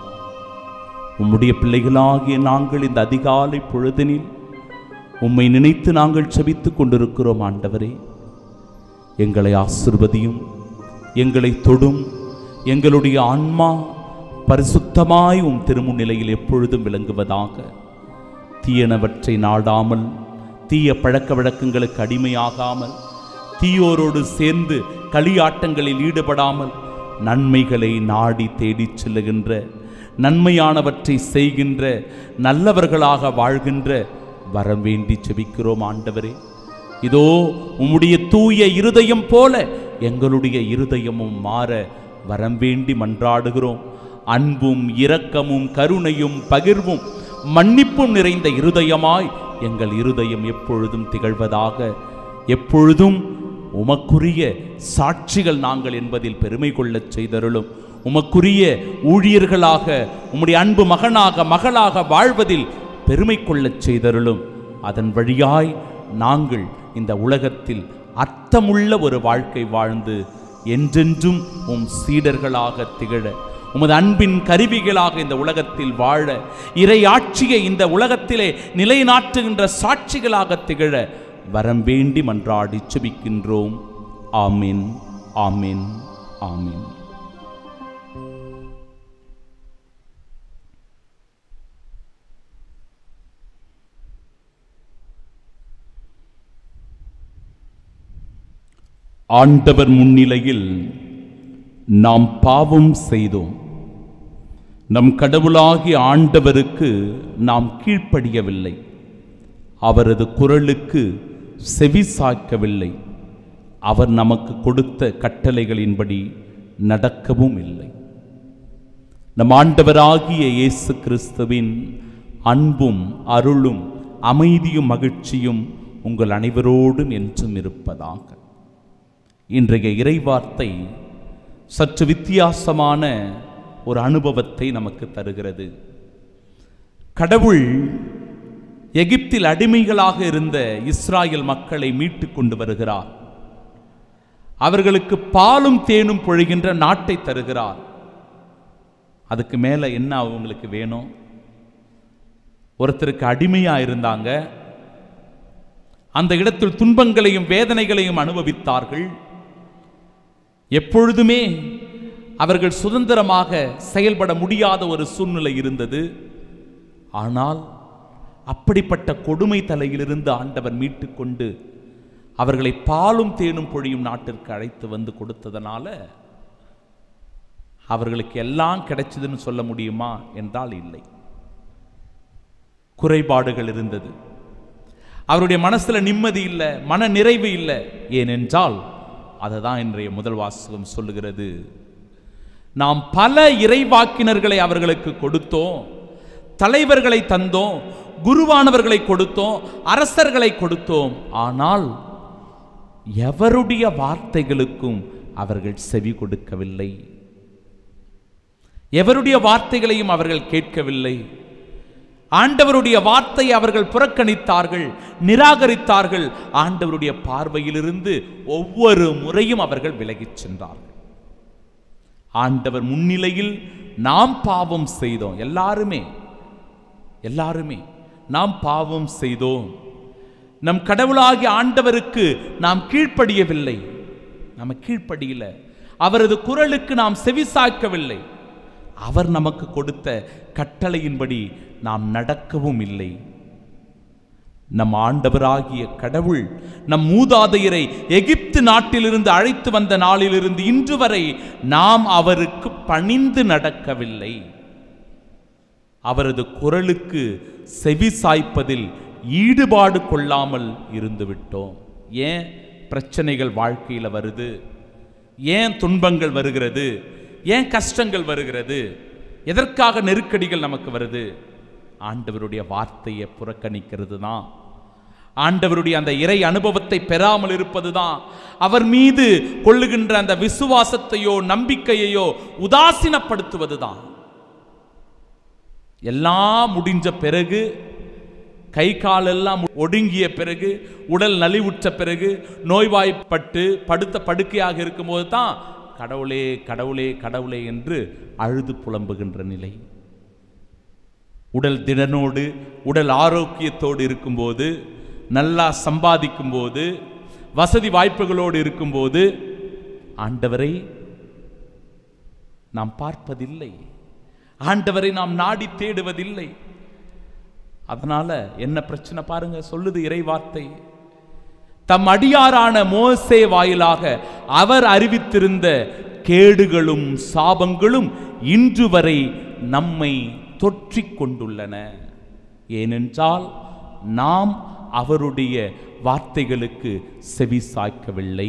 உம்முடைய பிள்ளைகளாகிய நாங்கள் இந்த அதிகாலை பொழுதினில் உம்மை நினைத்து நாங்கள் செபித்துக் கொண்டிருக்கிறோம் ஆண்டவரே எங்களை ஆசிர்வதியும் எங்களை தொடும் எங்களுடைய ஆன்மா பரிசுத்தமாய் உம் திருமுன்னிலையில் எப்பொழுதும் விளங்குவதாக தீயனவற்றை நாடாமல் தீய பழக்க வழக்கங்களுக்கு அடிமையாகாமல் தீயோரோடு சேர்ந்து களியாட்டங்களில் ஈடுபடாமல் நன்மைகளை நாடி தேடிச் செல்லுகின்ற நன்மையானவற்றை செய்கின்ற நல்லவர்களாக வாழ்கின்ற வரம் வேண்டி செபிக்கிறோம் ஆண்டவரே இதோ உம்முடைய தூய இருதயம் போல எங்களுடைய இருதயமும் மாற வரம் வேண்டி மன்றாடுகிறோம் அன்பும் இரக்கமும் கருணையும் பகிர்வும் மன்னிப்பும் நிறைந்த இருதயமாய் எங்கள் இருதயம் எப்பொழுதும் திகழ்வதாக எப்பொழுதும் உமக்குரிய சாட்சிகள் நாங்கள் என்பதில் பெருமை கொள்ளச் செய்தருளும் உமக்குரிய ஊழியர்களாக உம்முடைய அன்பு மகனாக மகளாக வாழ்வதில் பெருமை கொள்ளச் செய்தருளும் அதன் வழியாய் நாங்கள் இந்த உலகத்தில் அர்த்தமுள்ள ஒரு வாழ்க்கை வாழ்ந்து என்றென்றும் உம் சீடர்களாக திகழ உமது அன்பின் கருவிகளாக இந்த உலகத்தில் வாழ இறை ஆட்சியை இந்த உலகத்திலே நிலைநாட்டுகின்ற சாட்சிகளாக திகழ வரம் வேண்டி மன்றாடி செபிக்கின்றோம் ஆமீன் ஆமீன் ஆமீன் ஆண்டவர் முன்னிலையில் நாம் பாவம் செய்தோம் நம் கடவுளாகிய ஆண்டவருக்கு நாம் கீழ்ப்படியவில்லை அவரது குரலுக்கு செவி சாய்க்கவில்லை அவர் நமக்கு கொடுத்த கட்டளைகளின்படி நடக்கவும் இல்லை நம் ஆண்டவராகிய இயேசு கிறிஸ்துவின் அன்பும் அருளும் அமைதியும் மகிழ்ச்சியும் உங்கள் அனைவரோடும் என்றும் இருப்பதாக இன்றைய இறைவார்த்தை சற்று வித்தியாசமான ஒரு அனுபவத்தை நமக்கு தருகிறது கடவுள் எகிப்தில் அடிமைகளாக இருந்த இஸ்ராயல் மக்களை மீட்டு கொண்டு வருகிறார் அவர்களுக்கு பாலும் தேனும் பொழிகின்ற நாட்டை தருகிறார் அதுக்கு மேல என்ன அவங்களுக்கு வேணும் ஒருத்தருக்கு அடிமையா இருந்தாங்க அந்த இடத்தில் துன்பங்களையும் வேதனைகளையும் அனுபவித்தார்கள் எப்பொழுதுமே அவர்கள் சுதந்திரமாக செயல்பட முடியாத ஒரு சூழ்நிலை இருந்தது ஆனால் அப்படிப்பட்ட கொடுமை தலையிலிருந்து ஆண்டவர் மீட்டுக்கொண்டு அவர்களை பாலும் தேனும் பொழியும் நாட்டிற்கு அழைத்து வந்து கொடுத்ததனால அவர்களுக்கு எல்லாம் கிடைச்சதுன்னு சொல்ல முடியுமா என்றால் இல்லை குறைபாடுகள் இருந்தது அவருடைய மனசுல நிம்மதி இல்லை மன நிறைவு இல்லை ஏனென்றால் அதை தான் இன்றைய முதல் வாசகம் சொல்லுகிறது நாம் பல இறைவாக்கினர்களை அவர்களுக்கு கொடுத்தோம் தலைவர்களை தந்தோம் குருவானவர்களை கொடுத்தோம் அரசர்களை கொடுத்தோம் ஆனால் எவருடைய வார்த்தைகளுக்கும் அவர்கள் செவி கொடுக்கவில்லை எவருடைய வார்த்தைகளையும் அவர்கள் கேட்கவில்லை ஆண்டவருடைய வார்த்தையை அவர்கள் புறக்கணித்தார்கள் நிராகரித்தார்கள் ஆண்டவருடைய பார்வையிலிருந்து ஒவ்வொரு முறையும் அவர்கள் விலகிச் சென்றார்கள் ஆண்டவர் முன்னிலையில் நாம் பாவம் செய்தோம் எல்லாருமே எல்லாருமே நாம் பாவம் செய்தோம் நம் கடவுளாகிய ஆண்டவருக்கு நாம் கீழ்ப்படியவில்லை நம்ம கீழ்ப்படியல அவரது குரலுக்கு நாம் செவிசாய்க்கவில்லை அவர் நமக்கு கொடுத்த கட்டளையின்படி நாம் நடக்கவும் இல்லை நம் ஆண்டவராகிய கடவுள் நம் மூதாதையரை எகிப்து நாட்டிலிருந்து அழைத்து வந்த நாளிலிருந்து இன்று வரை நாம் அவருக்கு பணிந்து நடக்கவில்லை அவரது குரலுக்கு செவி சாய்ப்பதில் ஈடுபாடு கொள்ளாமல் இருந்து விட்டோம் ஏன் பிரச்சனைகள் வாழ்க்கையில் வருது ஏன் துன்பங்கள் வருகிறது ஏன் கஷ்டங்கள் வருகிறது எதற்காக நெருக்கடிகள் நமக்கு வருது ஆண்டவருடைய வார்த்தையை புறக்கணிக்கிறது தான் ஆண்டவருடைய அந்த இறை அனுபவத்தை பெறாமல் இருப்பது தான் அவர் மீது கொள்ளுகின்ற அந்த விசுவாசத்தையோ நம்பிக்கையையோ உதாசீனப்படுத்துவது தான் எல்லாம் முடிஞ்ச பிறகு கை காலெல்லாம் ஒடுங்கிய பிறகு உடல் நலிவுற்ற பிறகு நோய்வாய்ப்பட்டு படுத்த படுக்கையாக இருக்கும்போது தான் கடவுளே கடவுளே கடவுளே என்று அழுது புலம்புகின்ற நிலை உடல் திடனோடு உடல் ஆரோக்கியத்தோடு இருக்கும்போது நல்லா சம்பாதிக்கும் போது வசதி வாய்ப்புகளோடு இருக்கும்போது ஆண்டவரை நாம் பார்ப்பதில்லை ஆண்டவரை நாம் நாடி தேடுவதில்லை அதனால என்ன பிரச்சனை பாருங்க சொல்லுது இறை வார்த்தை தம் அடியாரான மோசே வாயிலாக அவர் அறிவித்திருந்த கேடுகளும் சாபங்களும் இன்று வரை நம்மை தொற்றிக் கொண்டுள்ளன ஏனென்றால் நாம் அவருடைய வார்த்தைகளுக்கு செவி சாய்க்கவில்லை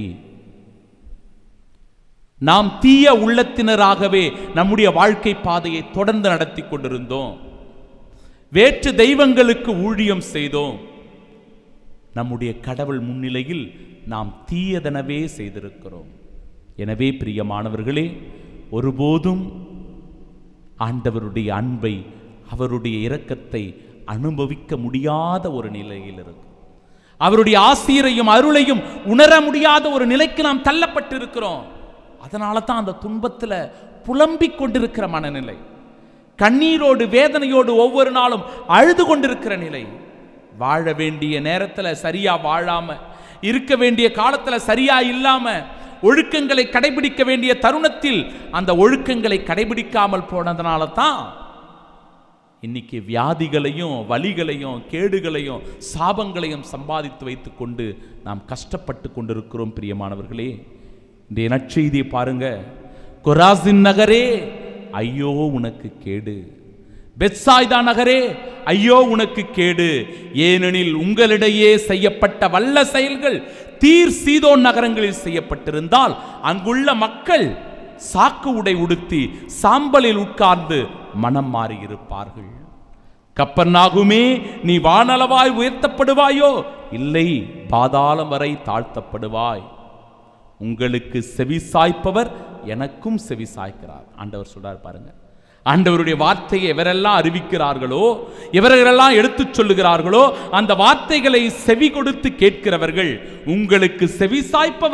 நாம் தீய உள்ளத்தினராகவே நம்முடைய வாழ்க்கை பாதையை தொடர்ந்து நடத்தி கொண்டிருந்தோம் வேற்று தெய்வங்களுக்கு ஊழியம் செய்தோம் நம்முடைய கடவுள் முன்னிலையில் நாம் தீயதனவே செய்திருக்கிறோம் எனவே பிரியமானவர்களே ஒருபோதும் ஆண்டவருடைய அன்பை அவருடைய இரக்கத்தை அனுபவிக்க முடியாத ஒரு நிலையில் இருக்கு அவருடைய ஆசிரியரையும் அருளையும் உணர முடியாத ஒரு நிலைக்கு நாம் தள்ளப்பட்டிருக்கிறோம் அதனால தான் அந்த துன்பத்தில் புலம்பிக் கொண்டிருக்கிற மனநிலை கண்ணீரோடு வேதனையோடு ஒவ்வொரு நாளும் அழுது கொண்டிருக்கிற நிலை வாழ வேண்டிய நேரத்தில் சரியா வாழாம இருக்க வேண்டிய காலத்துல சரியா இல்லாம ஒழுக்கங்களை கடைபிடிக்க வேண்டிய தருணத்தில் அந்த ஒழுக்கங்களை கடைபிடிக்காமல் போனதுனால தான் இன்னைக்கு வியாதிகளையும் வலிகளையும் கேடுகளையும் சாபங்களையும் சம்பாதித்து வைத்துக்கொண்டு நாம் கஷ்டப்பட்டு கொண்டிருக்கிறோம் பிரியமானவர்களே இன்றைய நற்செய்தியை பாருங்க கொராசின் நகரே ஐயோ உனக்கு கேடு பெத்சாய்தா நகரே ஐயோ உனக்கு கேடு ஏனெனில் உங்களிடையே செய்யப்பட்ட வல்ல செயல்கள் தீர் சீதோன் நகரங்களில் செய்யப்பட்டிருந்தால் அங்குள்ள மக்கள் சாக்கு உடை உடுத்தி சாம்பலில் உட்கார்ந்து மனம் மாறி இருப்பார்கள் கப்பர்நாகுமே நீ வானளவாய் உயர்த்தப்படுவாயோ இல்லை பாதாளம் வரை தாழ்த்தப்படுவாய் உங்களுக்கு செவி சாய்ப்பவர் எனக்கும் செவி சாய்க்கிறார் ஆண்டவர் சொல்றார் பாருங்க ஆண்டவருடைய வார்த்தையை எவரெல்லாம் அறிவிக்கிறார்களோ எவரெல்லாம் எடுத்துச் சொல்லுகிறார்களோ அந்த வார்த்தைகளை செவி கொடுத்து கேட்கிறவர்கள் உங்களுக்கு செவி சாய்ப்பவர்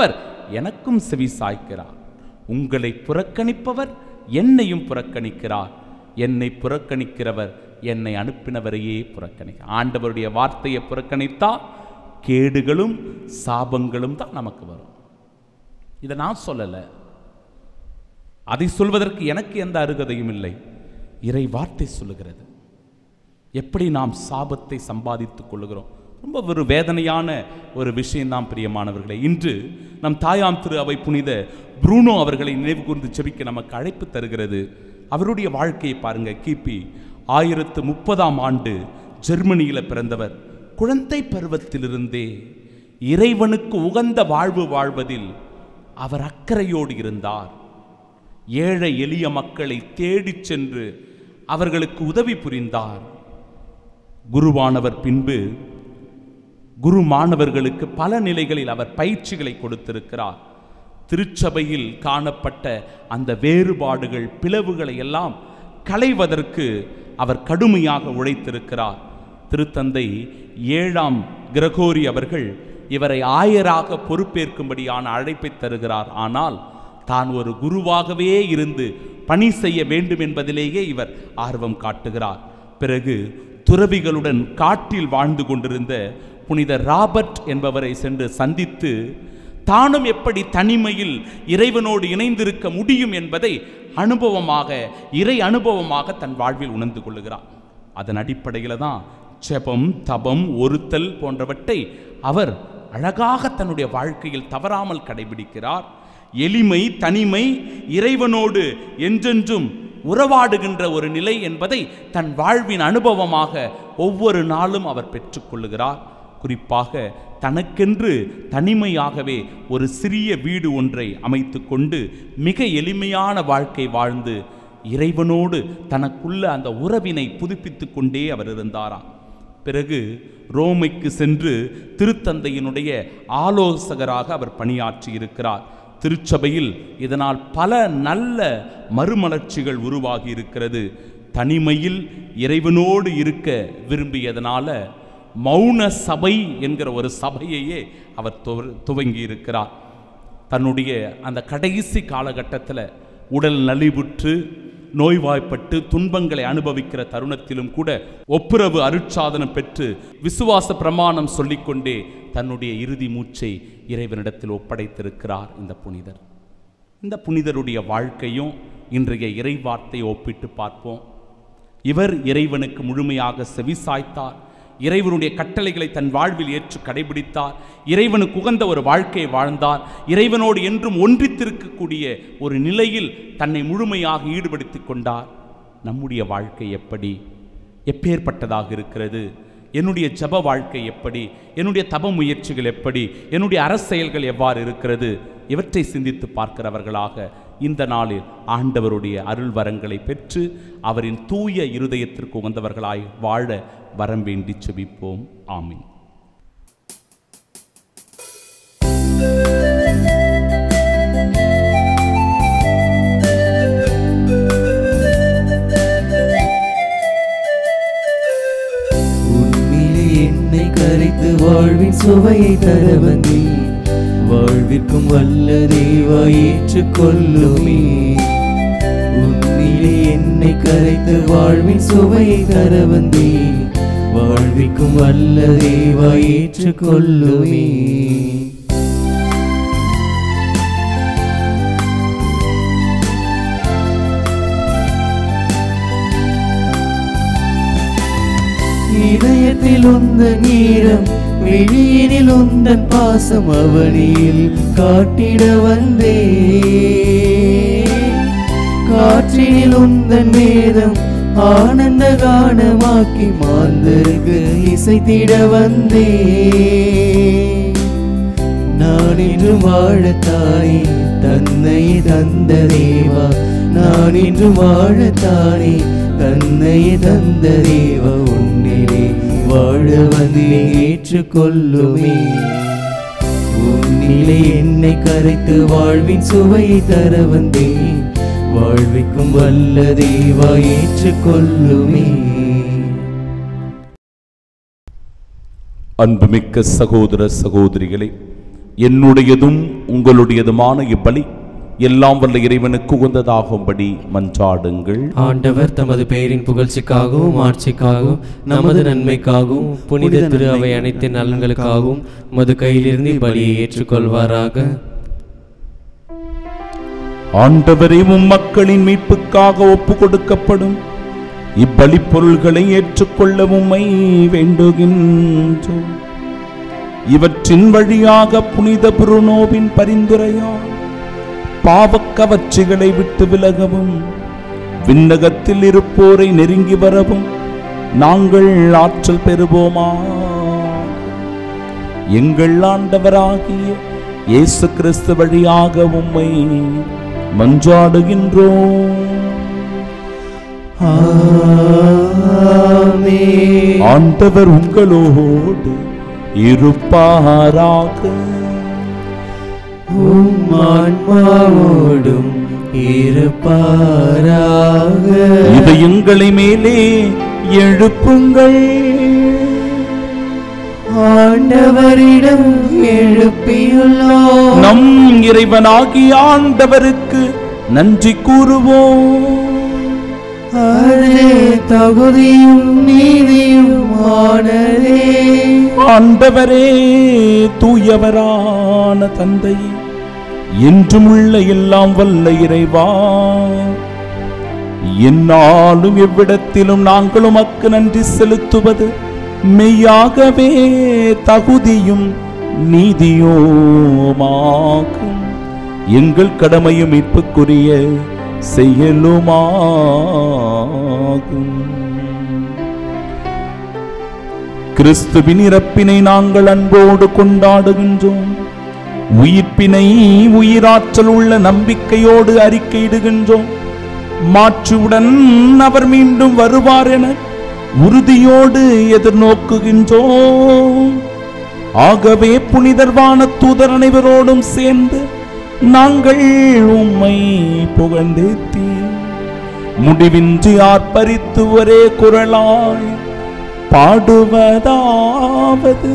எனக்கும் செவி சாய்க்கிறார் உங்களை புறக்கணிப்பவர் என்னையும் புறக்கணிக்கிறார் என்னை புறக்கணிக்கிறவர் என்னை அனுப்பினவரையே புறக்கணிக்க ஆண்டவருடைய வார்த்தையை புறக்கணித்தா கேடுகளும் சாபங்களும் தான் நமக்கு வரும் இதை நான் சொல்லலை அதை சொல்வதற்கு எனக்கு எந்த அருகதையும் இல்லை இறை வார்த்தை சொல்லுகிறது எப்படி நாம் சாபத்தை சம்பாதித்துக் கொள்ளுகிறோம் ரொம்ப ஒரு வேதனையான ஒரு விஷயம்தான் பிரியமானவர்களே இன்று நம் தாயாம் திரு அவை புனித ப்ரூனோ அவர்களை நினைவு கூர்ந்து செபிக்க நமக்கு அழைப்பு தருகிறது அவருடைய வாழ்க்கையை பாருங்க கிபி ஆயிரத்து முப்பதாம் ஆண்டு ஜெர்மனியில் பிறந்தவர் குழந்தை பருவத்திலிருந்தே இறைவனுக்கு உகந்த வாழ்வு வாழ்வதில் அவர் அக்கறையோடு இருந்தார் ஏழை எளிய மக்களை தேடிச் சென்று அவர்களுக்கு உதவி புரிந்தார் குருவானவர் பின்பு குரு மாணவர்களுக்கு பல நிலைகளில் அவர் பயிற்சிகளை கொடுத்திருக்கிறார் திருச்சபையில் காணப்பட்ட அந்த வேறுபாடுகள் பிளவுகளை எல்லாம் களைவதற்கு அவர் கடுமையாக உழைத்திருக்கிறார் திருத்தந்தை ஏழாம் கிரகோரி அவர்கள் இவரை ஆயராக பொறுப்பேற்கும்படியான அழைப்பை தருகிறார் ஆனால் தான் ஒரு குருவாகவே இருந்து பணி செய்ய வேண்டும் என்பதிலேயே இவர் ஆர்வம் காட்டுகிறார் பிறகு துறவிகளுடன் காட்டில் வாழ்ந்து கொண்டிருந்த புனித ராபர்ட் என்பவரை சென்று சந்தித்து தானும் எப்படி தனிமையில் இறைவனோடு இணைந்திருக்க முடியும் என்பதை அனுபவமாக இறை அனுபவமாக தன் வாழ்வில் உணர்ந்து கொள்ளுகிறார் அதன் அடிப்படையில் தான் ஜெபம் தபம் ஒருத்தல் போன்றவற்றை அவர் அழகாக தன்னுடைய வாழ்க்கையில் தவறாமல் கடைபிடிக்கிறார் எளிமை தனிமை இறைவனோடு என்றென்றும் உறவாடுகின்ற ஒரு நிலை என்பதை தன் வாழ்வின் அனுபவமாக ஒவ்வொரு நாளும் அவர் பெற்றுக்கொள்ளுகிறார் குறிப்பாக தனக்கென்று தனிமையாகவே ஒரு சிறிய வீடு ஒன்றை அமைத்து கொண்டு மிக எளிமையான வாழ்க்கை வாழ்ந்து இறைவனோடு தனக்குள்ள அந்த உறவினை புதுப்பித்து கொண்டே அவர் இருந்தாராம் பிறகு ரோமைக்கு சென்று திருத்தந்தையினுடைய ஆலோசகராக அவர் பணியாற்றி இருக்கிறார் திருச்சபையில் இதனால் பல நல்ல மறுமலர்ச்சிகள் உருவாகி இருக்கிறது தனிமையில் இறைவனோடு இருக்க விரும்பியதனால மௌன சபை என்கிற ஒரு சபையையே அவர் துவ- துவங்கி இருக்கிறார் தன்னுடைய அந்த கடைசி காலகட்டத்தில் உடல் நலிவுற்று நோய்வாய்ப்பட்டு துன்பங்களை அனுபவிக்கிற தருணத்திலும் கூட ஒப்புரவு அருட்சாதனம் பெற்று விசுவாச பிரமாணம் சொல்லிக்கொண்டே தன்னுடைய இறுதி மூச்சை இறைவனிடத்தில் ஒப்படைத்திருக்கிறார் இந்த புனிதர் இந்த புனிதருடைய வாழ்க்கையும் இன்றைய இறைவார்த்தை ஒப்பிட்டு பார்ப்போம் இவர் இறைவனுக்கு முழுமையாக செவிசாய்த்தார் இறைவனுடைய கட்டளைகளை தன் வாழ்வில் ஏற்று கடைபிடித்தார் இறைவனுக்கு உகந்த ஒரு வாழ்க்கையை வாழ்ந்தார் இறைவனோடு என்றும் ஒன்றித்திருக்கக்கூடிய ஒரு நிலையில் தன்னை முழுமையாக ஈடுபடுத்திக் கொண்டார் நம்முடைய வாழ்க்கை எப்படி எப்பேற்பட்டதாக இருக்கிறது என்னுடைய ஜப வாழ்க்கை எப்படி என்னுடைய தப முயற்சிகள் எப்படி என்னுடைய அரசியல்கள் எவ்வாறு இருக்கிறது இவற்றை சிந்தித்து பார்க்கிறவர்களாக இந்த நாளில் ஆண்டவருடைய அருள் வரங்களை பெற்று அவரின் தூய இருதயத்திற்கு உகந்தவர்களாய் வாழ வரம் வேண்டி செபிப்போம் ஆமீன் உன்னிலே என்னை கரைத்து வாழ்வின் சுவையை தர வந்தேன் வாழ்விற்கும் வல்ல தேவா ஏற்றுக்கொள்ளுமே உன்னிலே என்னை கரைத்து வாழ்வின் சுவையை தர வந்தேன் வாழ்விற்கும் வல்ல தேவா ஏற்றுக்கொள்ளுமே இதயத்தில் உந்தன் ஈரம் வெளியினில் உந்தன் பாசம் அவனியில் காட்டிட வந்தே காற்றினில் உந்தன் வேதம் ஆனந்த கானமாக்கி மாந்தருக்கு இசைத்திட வந்தே நான் இன்று வாழத்தானே தன்னை தந்த தேவா நான் இன்று வாழத்தானே தன்னை தந்த தேவா உன்னிலே வாழ வந்து ஏற்றுக்கொள்ளுமே உன்னிலே என்னை கரைத்து வாழ்வின் சுவையை தர வந்தேன் வாழ்விக்கும் வல்ல தேவா ஏற்றுக்கொள்ளுமே அன்புமிக்க சகோதர சகோதரிகளே என்னுடையதும் உங்களுடையதுமான இப்பலி எல்லாம் வல்ல இறைவனுக்கு உகந்ததாகும்படி மன்றாடுங்கள் ஆண்டவர் தமது பெயரின் புகழ்ச்சிக்காகவும் ஆட்சிக்காகவும் நமது நன்மைக்காகவும் புனித திரு அவை அனைத்து நலன்களுக்காகவும் மது கையிலிருந்து பலியை ஏற்றுக்கொள்வாராக ஆண்டவரே உம் மக்களின் மீட்புக்காக ஒப்பு கொடுக்கப்படும் இப்பலி பொருள்களை ஏற்றுக்கொள்ள உம்மை வேண்டுகின்றோம் இவற்றின் வழியாக புனித புருனோவின் பரிந்துரையால் பாவக்கவர்ச்சிகளை விட்டு விலகவும் விண்ணகத்தில் இருப்போரை நெருங்கி வரவும் நாங்கள் ஆற்றல் பெறுவோமா எங்கள் ஆண்டவராகிய இயேசு கிறிஸ்து வழியாக உம்மை மன்றாடுகின்றோம் ஆண்டவர் உங்களோடு இருப்பாராக உம் ஆன்மாவோடும் இருப்பாராக இதயங்களை மேலே எழுப்புங்கள் ஆண்டவரிடம் எழுப்பியுள்ளோம் நம் இறைவனாகிய ஆண்டவருக்கு நன்றி கூறுவோம் அதே தகுதியும் நீதியும் ஆனதே ஆண்டவரே தூயவரான தந்தை என்றும் உள்ள எல்லாம் வல்ல இறைவா என்னாலும் எவ்விடத்திலும் நாங்களும் அக்கு நன்றி செலுத்துவது மெய்யாகவே தகுதியும் நீதியோமாகும் எங்கள் கடமையும் மீட்புக்குரிய செயலுமாகும் கிறிஸ்துவின் இறப்பினை நாங்கள் அன்போடு கொண்டாடுகின்றோம் உயிர்ப்பினை உயிராற்றல் உள்ள நம்பிக்கையோடு அறிக்கையிடுகின்றோம் மாற்றுவுடன் அவர் மீண்டும் வருவார் என உறுதியோடு எதிர்நோக்குகின்றோம் ஆகவே புனிதர்வான தூதர் அனைவரோடும் சேர்ந்து நாங்கள் உம்மை புகழ்ந்தேத்தி முடிவின்றி ஆர்ப்பரித்து ஒரே குரலாய் பாடுவதாவது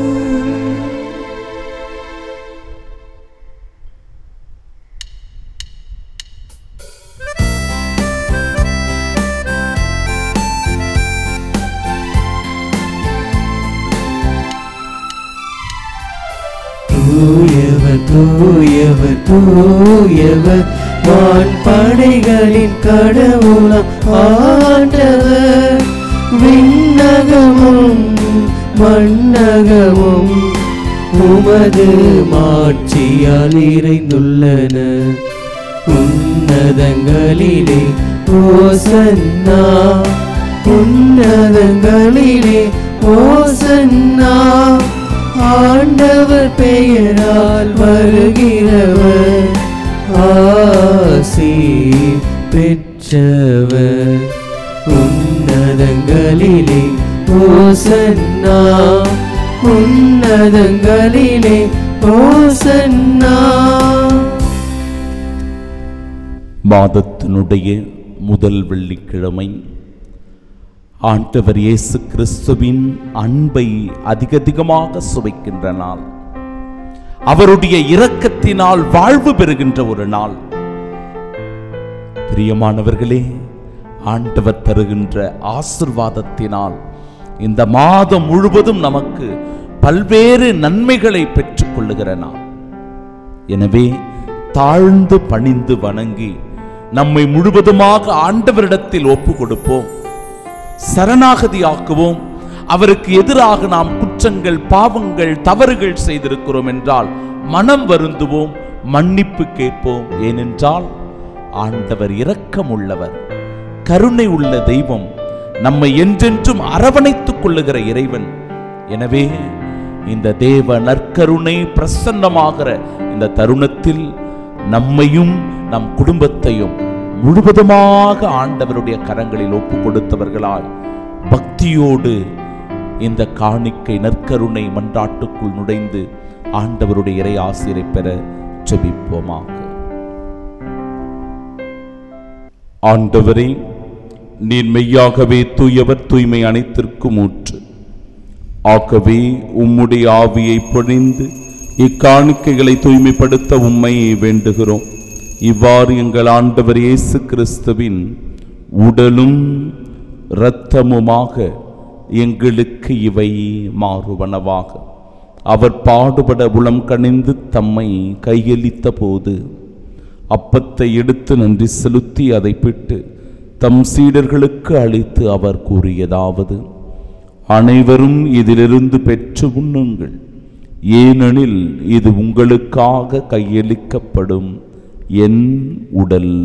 தூயவர் தூயவர் தூயவர் வான் படைகளின் கடவுளம் ஆண்டவர் விண்ணகமும் மண்ணகமும் உமது மாட்சியால் இறைந்துள்ளன உன்னதங்களிலே ஓசன்னா உன்னதங்களிலே ஓசன்னா ஆண்டவர் பெயரால் வருகிறவர் ஆசி பெற்றவர் உன்னதங்களிலே ஓசன்னா உன்னதங்களிலே ஓசன்னா மாதத்தினுடைய முதல் வெள்ளிக்கிழமை ஆண்டவர் இயேசு கிறிஸ்துவின் அன்பை அதிகதிகமாக சுவைக்கின்ற நாள் அவருடைய இரக்கத்தினால் வாழ்வு பெறுகின்ற ஒரு நாள் பிரியமானவர்களே ஆண்டவர் தருகின்ற ஆசிர்வாதத்தினால் இந்த மாதம் முழுவதும் நமக்கு பல்வேறு நன்மைகளை பெற்றுக் கொள்ளுகிற நாள் எனவே தாழ்ந்து பணிந்து வணங்கி நம்மை முழுவதுமாக ஆண்டவரிடத்தில் ஒப்பு கொடுப்போம் சரணாகதியாக்குவோம் அவருக்கு எதிராக நாம் குற்றங்கள் பாவங்கள் தவறுகள் செய்திருக்கிறோம் என்றால் மனம் வருந்துவோம் மன்னிப்பு கேட்போம் ஏனென்றால் ஆண்டவர் இரக்கம் உள்ளவர் கருணை உள்ள தெய்வம் நம்மை என்றென்றும் அரவணைத்துக் கொள்ளுகிற இறைவன் எனவே இந்த தேவ நற்கருணை பிரசன்னமாகிற இந்த தருணத்தில் நம்மையும் நம் குடும்பத்தையும் முழுவதுமாக ஆண்டவருடைய கரங்களில் ஒப்பு கொடுத்தவர்களாய் பக்தியோடு இந்த காணிக்கை நற்கருணை மன்றாட்டுக்குள் நுழைந்து ஆண்டவருடைய இறை ஆசிரை பெற ஜெபிப்போமாக ஆண்டவரே நீர் மெய்யாகவே தூயவர் தூய்மை அனைத்திற்கும் ஊற்று ஆகவே உம்முடைய ஆவியை பொழிந்து இக்காணிக்கைகளை தூய்மைப்படுத்த உம்மை வேண்டுகிறோம் இவ்வாறு எங்கள் ஆண்டவர் இயேசு கிறிஸ்துவின் உடலும் இரத்தமுமாக எங்களுக்கு இவை மாறுவனவாக அவர் பாடுபட உளம் கனிந்து தம்மை கையளித்த போது அப்பத்தை எடுத்து நன்றி செலுத்தி அதை பிட்டு தம் சீடர்களுக்கு அளித்து அவர் கூறியதாவது அனைவரும் இதிலிருந்து பெற்று உண்ணுங்கள் ஏனெனில் இது உங்களுக்காக கையளிக்கப்படும் என் உடல்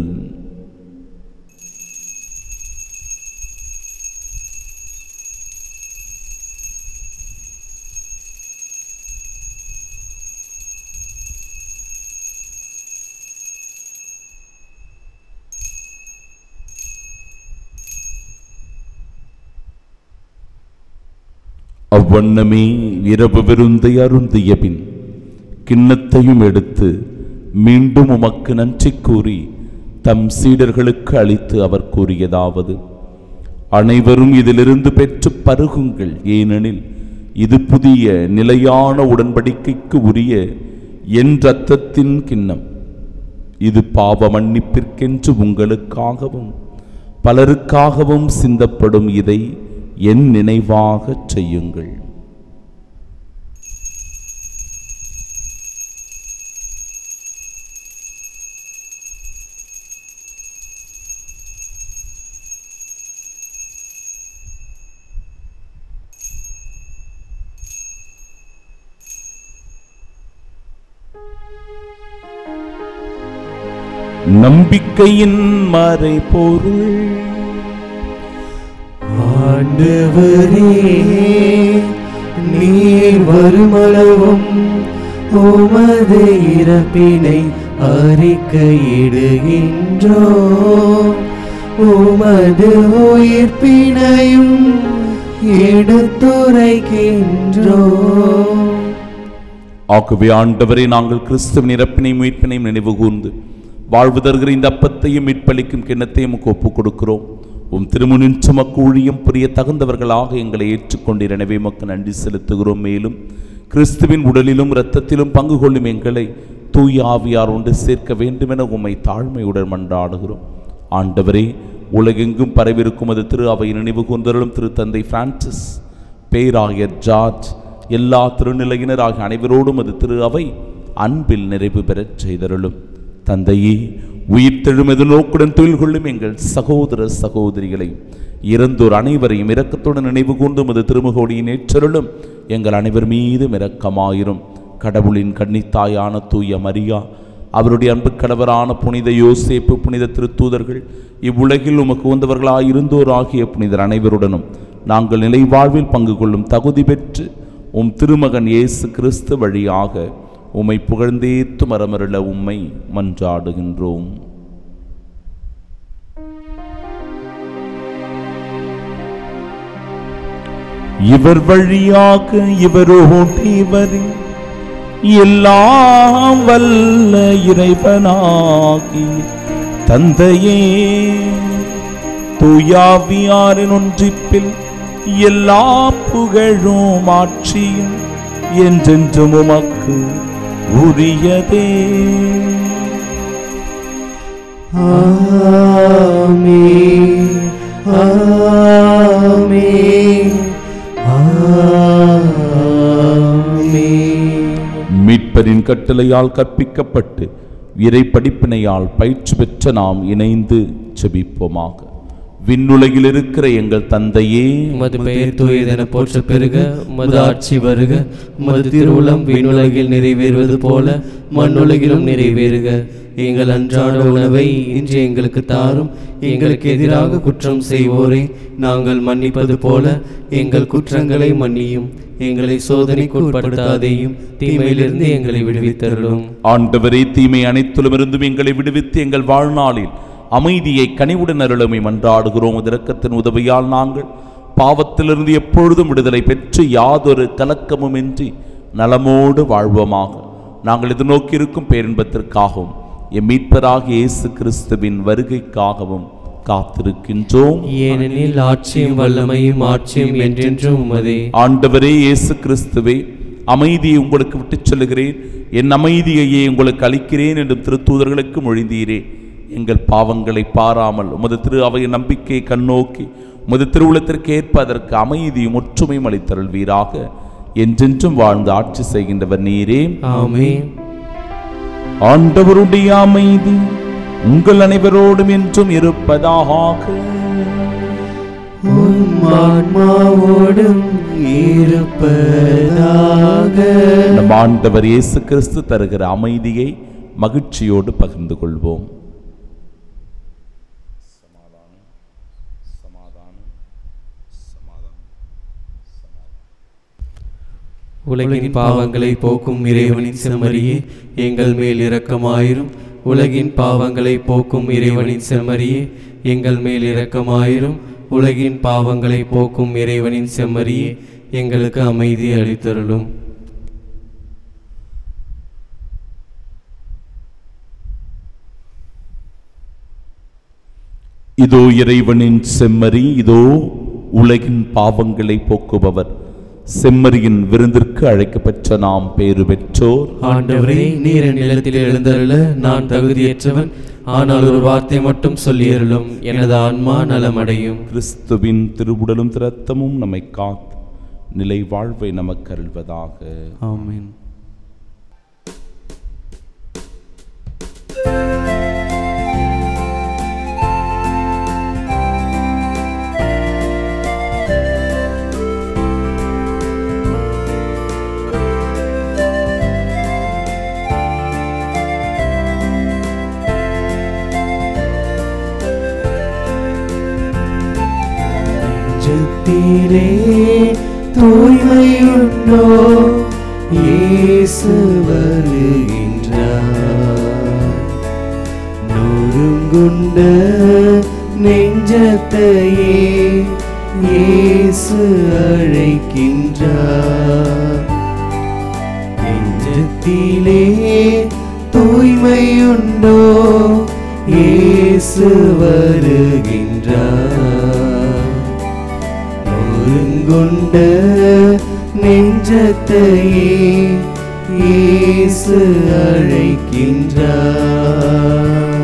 அவ்வண்ணமே இரவு விருந்தை அருந்திய பின் கிண்ணத்தையும் எடுத்து மீண்டும் உமக்கு நன்றி கூறி தம் சீடர்களுக்கு அளித்து அவர் கூறியதாவது அனைவரும் இதிலிருந்து பெற்று பருகுங்கள் ஏனெனில் இது புதிய நிலையான உடன்படிக்கைக்கு உரிய என் இரத்தத்தின் கிண்ணம் இது பாவ மன்னிப்பிற்கென்று உங்களுக்காகவும் பலருக்காகவும் சிந்தப்படும் இதை என் நினைவாகச் செய்யுங்கள் நம்பிக்கையின் மறைபொருள் ஆண்டவரே நீர் வருமளவும் உமது இறப்பினை அறிக்கையிடுகின்றோ உமது உயிர்ப்பினையும் எடுத்துரைக்கின்றோ ஆகவே ஆண்டவரே நாங்கள் கிறிஸ்துவின் இறப்பினையும் மீட்பினையும் நினைவு கூர்ந்து வாழ்வு தருகிற இந்த அப்பத்தையும் மீட்பளிக்கும் கிண்ணத்தையும் உமக்கு ஒப்புக் கொடுக்கிறோம் உம் திருமுனின் சுமக்கு ஊழியம் புரிய தகுந்தவர்களாக எங்களை ஏற்றுக்கொண்டீர் எனவே உமக்கு நன்றி செலுத்துகிறோம் மேலும் கிறிஸ்துவின் உடலிலும் இரத்தத்திலும் பங்கு கொள்ளும் எங்களை தூய ஆவியார் ஒன்று சேர்க்க வேண்டுமென உம்மை தாழ்மையுடன் மன்றாடுகிறோம் ஆண்டவரே உலகெங்கும் பரவிருக்கும் அது திரு அவை நினைவு கூர்ந்தருளும் திரு தந்தை பிரான்சிஸ் பேராயர் ஜார்ஜ் எல்லா திருநிலையினர் ஆகிய அனைவரோடும் அது திரு அவை அன்பில் நிறைவு பெறச் செய்தருளும் தந்தையே உயிர் தெழும் எதிர்நோக்குடன் தொழில் கொள்ளும் எங்கள் சகோதர சகோதரிகளை இறந்தோர் அனைவரையும் இரக்கத்துடன் நினைவு கூர்ந்தும் அது திருமுகோடியின் ஏற்றருளும் எங்கள் அனைவர் மீதும் இரக்கமாயிரும் கடவுளின் கன்னித்தாயான தூய மரியா அவருடைய அன்பு கணவரான புனித யோசேப்பு புனித திருத்தூதர்கள் இவ்வுலகில் உமக்கு உந்தவர்களாய் இருந்தோர் ஆகிய புனிதர் அனைவருடனும் நாங்கள் நிலை வாழ்வில் பங்கு கொள்ளும் தகுதி பெற்று உம் திருமகன் இயேசு கிறிஸ்து வழியாக உம்மை புகழ்ந்தேத்து மரமருள உம்மை மன்றாடுகின்றோம் இவர் வழியாக இவரோடு இவரின் எல்லாம் வல்ல இறைவனாகி தந்தையே தூயாவியாரின் ஒன்றிப்பில் எல்லா புகழும் ஆட்சியும் என்றென்றும் உமக்கு உரியதே ஆமென் ஆமென் ஆமென் மீட்பரின் கட்டளையால் கற்பிக்கப்பட்டு இறை படிப்பினையால் பயிற்சி பெற்ற நாம் இணைந்து செபிப்போமாக விண்ணுலகில் இருக்கிற எங்கள் தந்தையே உமது பெயர் தூயதென போற்ற பெருக உமது ஆட்சி வருக உமது திருவுளம் விண்ணுலகில் நிறைவேறுவது போல மண்ணுலகிலும் நிறைவேறுக எங்கள் அன்றாட உணவை இன்று எங்களுக்கு தாரும் எங்களுக்கு எதிராக குற்றம் செய்வோரை நாங்கள் மன்னிப்பது போல எங்கள் குற்றங்களை மன்னியும் எங்களை சோதனைக்கு உட்படுத்தாதேயும் தீமையிலிருந்து எங்களை விடுவித்தருளும் ஆண்டவரே தீமை அனைத்திலும் இருந்தும் எங்களை விடுவித்து எங்கள் வாழ்நாளில் அமைதியை கனிவுடன் அருளுமை மன்றாடுகிறோம் இரக்கத்தின் உதவியால் நாங்கள் பாவத்திலிருந்து எப்பொழுதும் விடுதலை பெற்று யாதொரு கலக்கமுமின்றி நலமோடு வாழ்வோமாக நாங்கள் எதிர்நோக்கி இருக்கும் பேரின்பத்திற்காகவும் எம் மீட்பராகிய இயேசு கிறிஸ்துவின் வருகைக்காகவும் காத்திருக்கின்றோம் ஏனெனில் ஆட்சியும் வல்லமையும் ஆட்சியும் என்றென்றும் உமதே ஆண்டவரே இயேசு கிறிஸ்துவே அமைதியை உங்களுக்கு விட்டுச் சொல்லுகிறேன் என் அமைதியையே உங்களுக்கு அளிக்கிறேன் என்று திருத்தூதர்களுக்கு மொழிந்தீரே எங்கள் பாவங்களை பாராமல் உமது திரு அவைய நம்பிக்கையை கண்ணோக்கி உமது திருவுளத்திற்கு ஏற்ப அதற்கு அமைதியும் ஒற்றுமையும் அளித்தருள்வீராக என்றென்றும் வாழ்ந்து ஆட்சி செய்கின்றவர் நீரே ஆமென் ஆண்டவருடைய அமைதி உங்கள் அனைவரோடும் என்றும் இருப்பதாக உம் ஆன்மாவோடும் இருப்பதாக நம் ஆண்டவர் இயேசு கிறிஸ்து தருகிற அமைதியை மகிழ்ச்சியோடு பகிர்ந்து கொள்வோம் உலகின் பாவங்களை போக்கும் இறைவனின் செம்மறியே எங்கள் மேல் இரக்கமாயிரும் உலகின் பாவங்களை போக்கும் இறைவனின் செம்மறியே எங்கள் மேல் இரக்கமாயிரும் உலகின் பாவங்களை போக்கும் இறைவனின் செம்மறியே எங்களுக்கு அமைதி அளித்தருளும் இதோ இறைவனின் செம்மறி இதோ உலகின் பாவங்களை போக்குபவர் செம்மறியின் விருந்திற்கு அழைக்கப்பெற்ற நாம் பேறு பெற்றோர் ஆண்டவரே நீர் என் நிலத்தில் எழுந்தருள நான் தகுதியற்றவன் ஆனால் ஒரு வார்த்தை மட்டும் சொல்லியருளும் எனது ஆன்மா நலமடையும் கிறிஸ்துவின் திருவுடலும் திரத்தமும் நம்மை காத்து நிலை வாழ்வை நமக்கு அருள்வதாக ஆமென் நெஞ்சத்திலே தூய்மையுண்டோ இயேசு வருகின்றார் நொறுங்குண்ட நெஞ்சத்தையே இயேசு அழைக்கின்றார் நெஞ்சத்திலே தூய்மையுண்டோ இயேசு வருகின்றார் ஒருங்குண்ட நெஞ்சத்தையே இயேசு அழைக்கின்றார்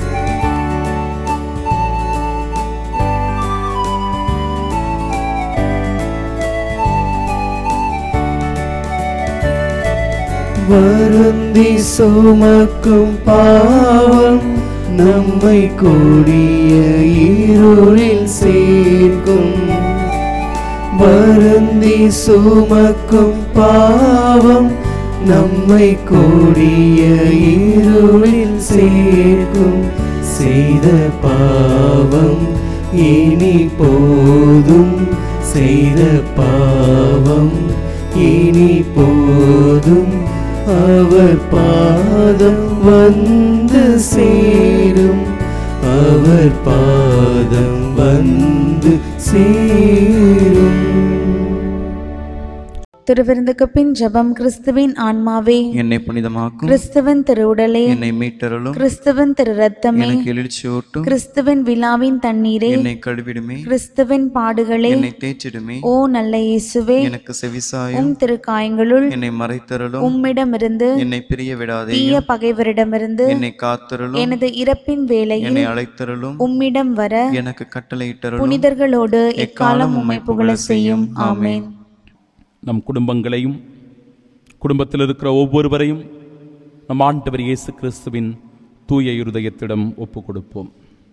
வருந்தி சுமக்கும் பாவம் நம்மை கூடிய இருளில் சேர்க்கும் வருந்தி சுமக்கும் பாவம் நம்மை கூடிய இருளில் சேர்க்கும் செய்த பாவம் இனி போதும் செய்த பாவம் இனி போதும் அவர் பாதம் வந்து சேரும் அவர் பாதம் வந்து சேரும் திருவிருந்துக்கு பின் ஜெபம் கிறிஸ்துவின் ஆன்மாவே என்னை புனிதமாக்கும் கிறிஸ்துவின் திருவுடலே என்னை மீட்டருளும் கிறிஸ்துவின் திரு ரத்தமே எனக்கு எழுச்சியூட்டும் கிறிஸ்துவின் விழாவின் தண்ணீரே என்னை கழுவிடுமே கிறிஸ்துவின் பாடுகளே என்னை தேய்ச்சிடுமே ஓ நல்ல இயேசுவே எனக்கு செவிசாயும் உம் திருக்காயங்களுள் என்னை மறைத்தருளும் உம்மிடமிருந்து என்னை பிரிய விடாதே தீய பகைவரிடமிருந்து என்னை காத்தருளும் எனது இறப்பின் வேளையில் என்னை அழைத்தருளும் உம்மிடம் வர எனக்கு கட்டளையிட்டருளும் புனிதர்களோடு எக்காலம் உம்மை புகழ செய்யும் ஆமென் நம் குடும்பங்களையும் குடும்பத்தில் இருக்கிற ஒவ்வொருவரையும் நம் ஆண்டவர் இயேசு கிறிஸ்துவின் தூய இருதயத்திடம் ஒப்பு கொடுப்போம்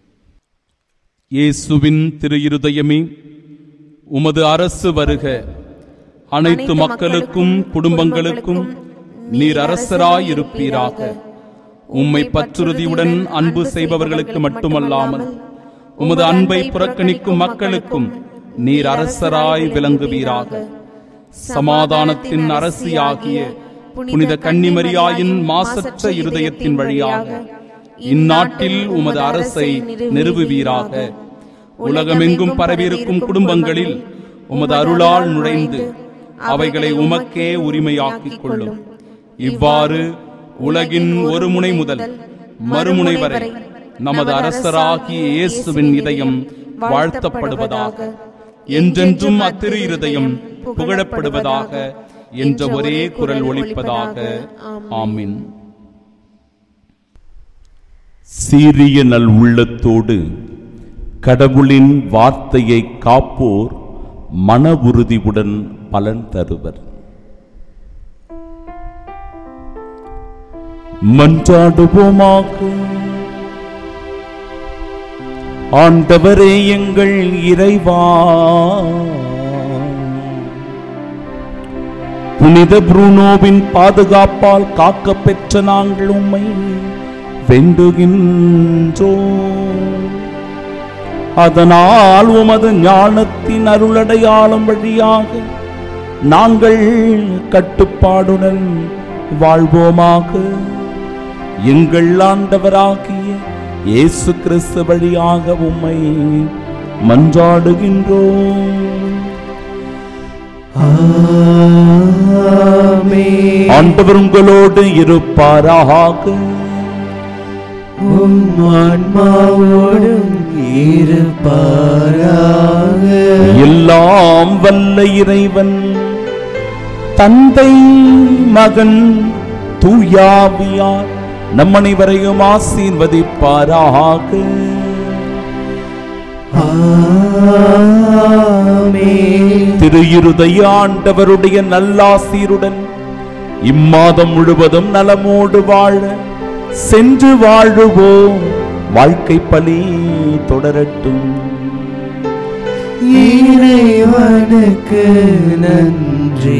இயேசுவின் திரு இருதயமே உமது அரசு வருக அனைத்து மக்களுக்கும் குடும்பங்களுக்கும் நீர் அரசராயிருப்பீராக உம்மை பற்றுறுதியுடன் அன்பு செய்பவர்களுக்கு மட்டுமல்லாமல் உமது அன்பை புறக்கணிக்கும் மக்களுக்கும் நீர் அரசராய் விளங்குவீராக சமாதானத்தின் அரசியாகிய புனித கன்னிமரியாயின் மாசற்ற இருதயத்தின் வழியாக இந்நாட்டில் உமது அரசை நிறுவுவீராக உலகமெங்கும் பரவியிருக்கும் குடும்பங்களில் உமது அருளால் நுழைந்து அவைகளை உமக்கே உரிமையாக்கிக் கொள்ளும் இவ்வாறு உலகின் ஒரு முனை முதல் மறுமுனை வரை நமது அரசராகிய இயேசுவின் இதயம் வாழ்த்தப்படுவதாக என்றென்றும் அத்திரு இருதயம் புகழப்படுவதாக என்ற ஒரே குரல் ஒலிப்பதாக ஆமின் சீரிய நல் உள்ளத்தோடு கடவுளின் வார்த்தையை காப்போர் மன உறுதியுடன் பலன் தருவர் மன்றாடுவோமாக ஆண்டவரே எங்கள் இறைவா புனித புரூனோவின் பாதுகாப்பால் காக்க பெற்ற நாங்கள் உம்மை வேண்டுகின்றோம் அதனால் உமது ஞானத்தின் அருளடையாளம் வழியாக நாங்கள் கட்டுப்பாடுடன் வாழ்வோமாக எங்கள் ஆண்டவராகிய இயேசு கிறிஸ்து வழியாக உம்மை மன்றாடுகின்றோம் ஆண்டவர் உங்களோடு இருப்பாராக ஆன்மாவோடும் இருப்பாராக எல்லாம் வல்ல இறைவன் தந்தை மகன் தூயாவியார் நம் அனைவரையும் ஆசீர்வதிப்பாராக திரு இருதய ஆண்டவருடைய நல்லாசீருடன் இம்மாதம் முழுவதும் நலமோடு வாழ சென்று வாழுவோம் வாழ்க்கை பலி தொடரட்டும் இறைவனுக்கு நன்றி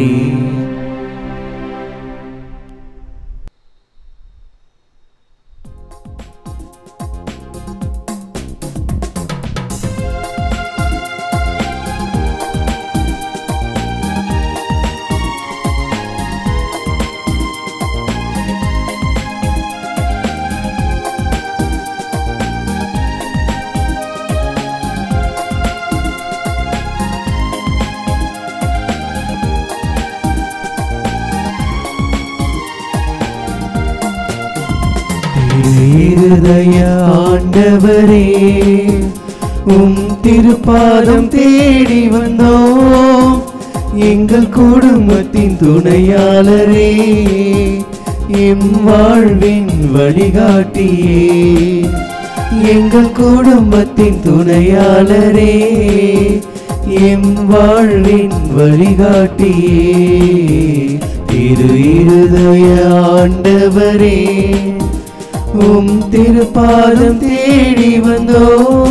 இருதய ஆண்டவரே உம் திருப்பாதம் தேடி வந்தோம் எங்கள் குடும்பத்தின் துணையாளரே எம் வாழ்வின் வழிகாட்டியே எங்கள் குடும்பத்தின் துணையாளரே எம் வாழ்வின் வழிகாட்டியே திரு இருதய ஆண்டவரே உம் திருப்பாதம் தேடி வந்தோ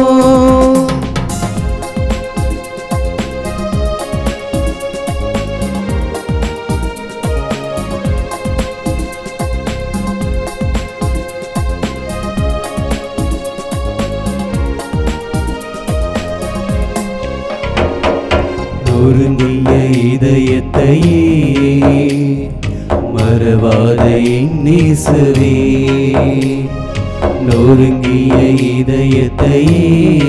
நொறுங்கிய இதயத்தையே மறவாத என் நேசரே நொறுங்கிய இதயத்தையே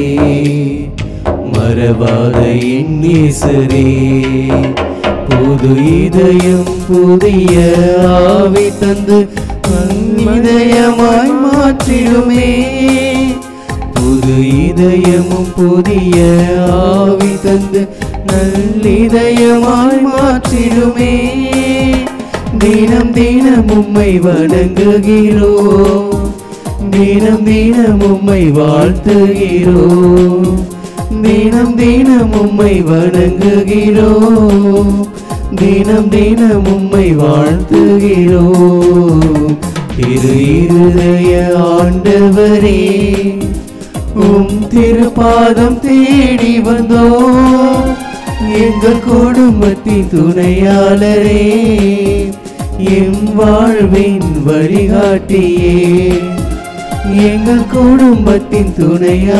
மறவாத என் நேசரே புது இதயம் புதிய ஆவி தந்து இதயமாய் மாற்றிடுமே புது இதயமும் புதிய ஆவி தந்து நல்லிதயமாய் மாற்றிடுமே தினம் தினம் உம்மை வணங்குகிறோம் தினம் தினம் உம்மை வாழ்த்துகிறோம் தினம் தினம் உம்மை வணங்குகிறோம் தினம் தினம் உம்மை வாழ்த்துகிறோம் திரு இருதய ஆண்டவரே உம் திருப்பாதம் தேடி வந்தோம் எங்கள் குடும்பத்தின் துணையாளரே எம் வாழ்வின் வழிகாட்டியே எங்கள் குடும்பத்தின்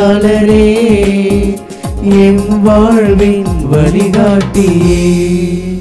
துணையாளரே எம் வாழ்வின் வழிகாட்டியே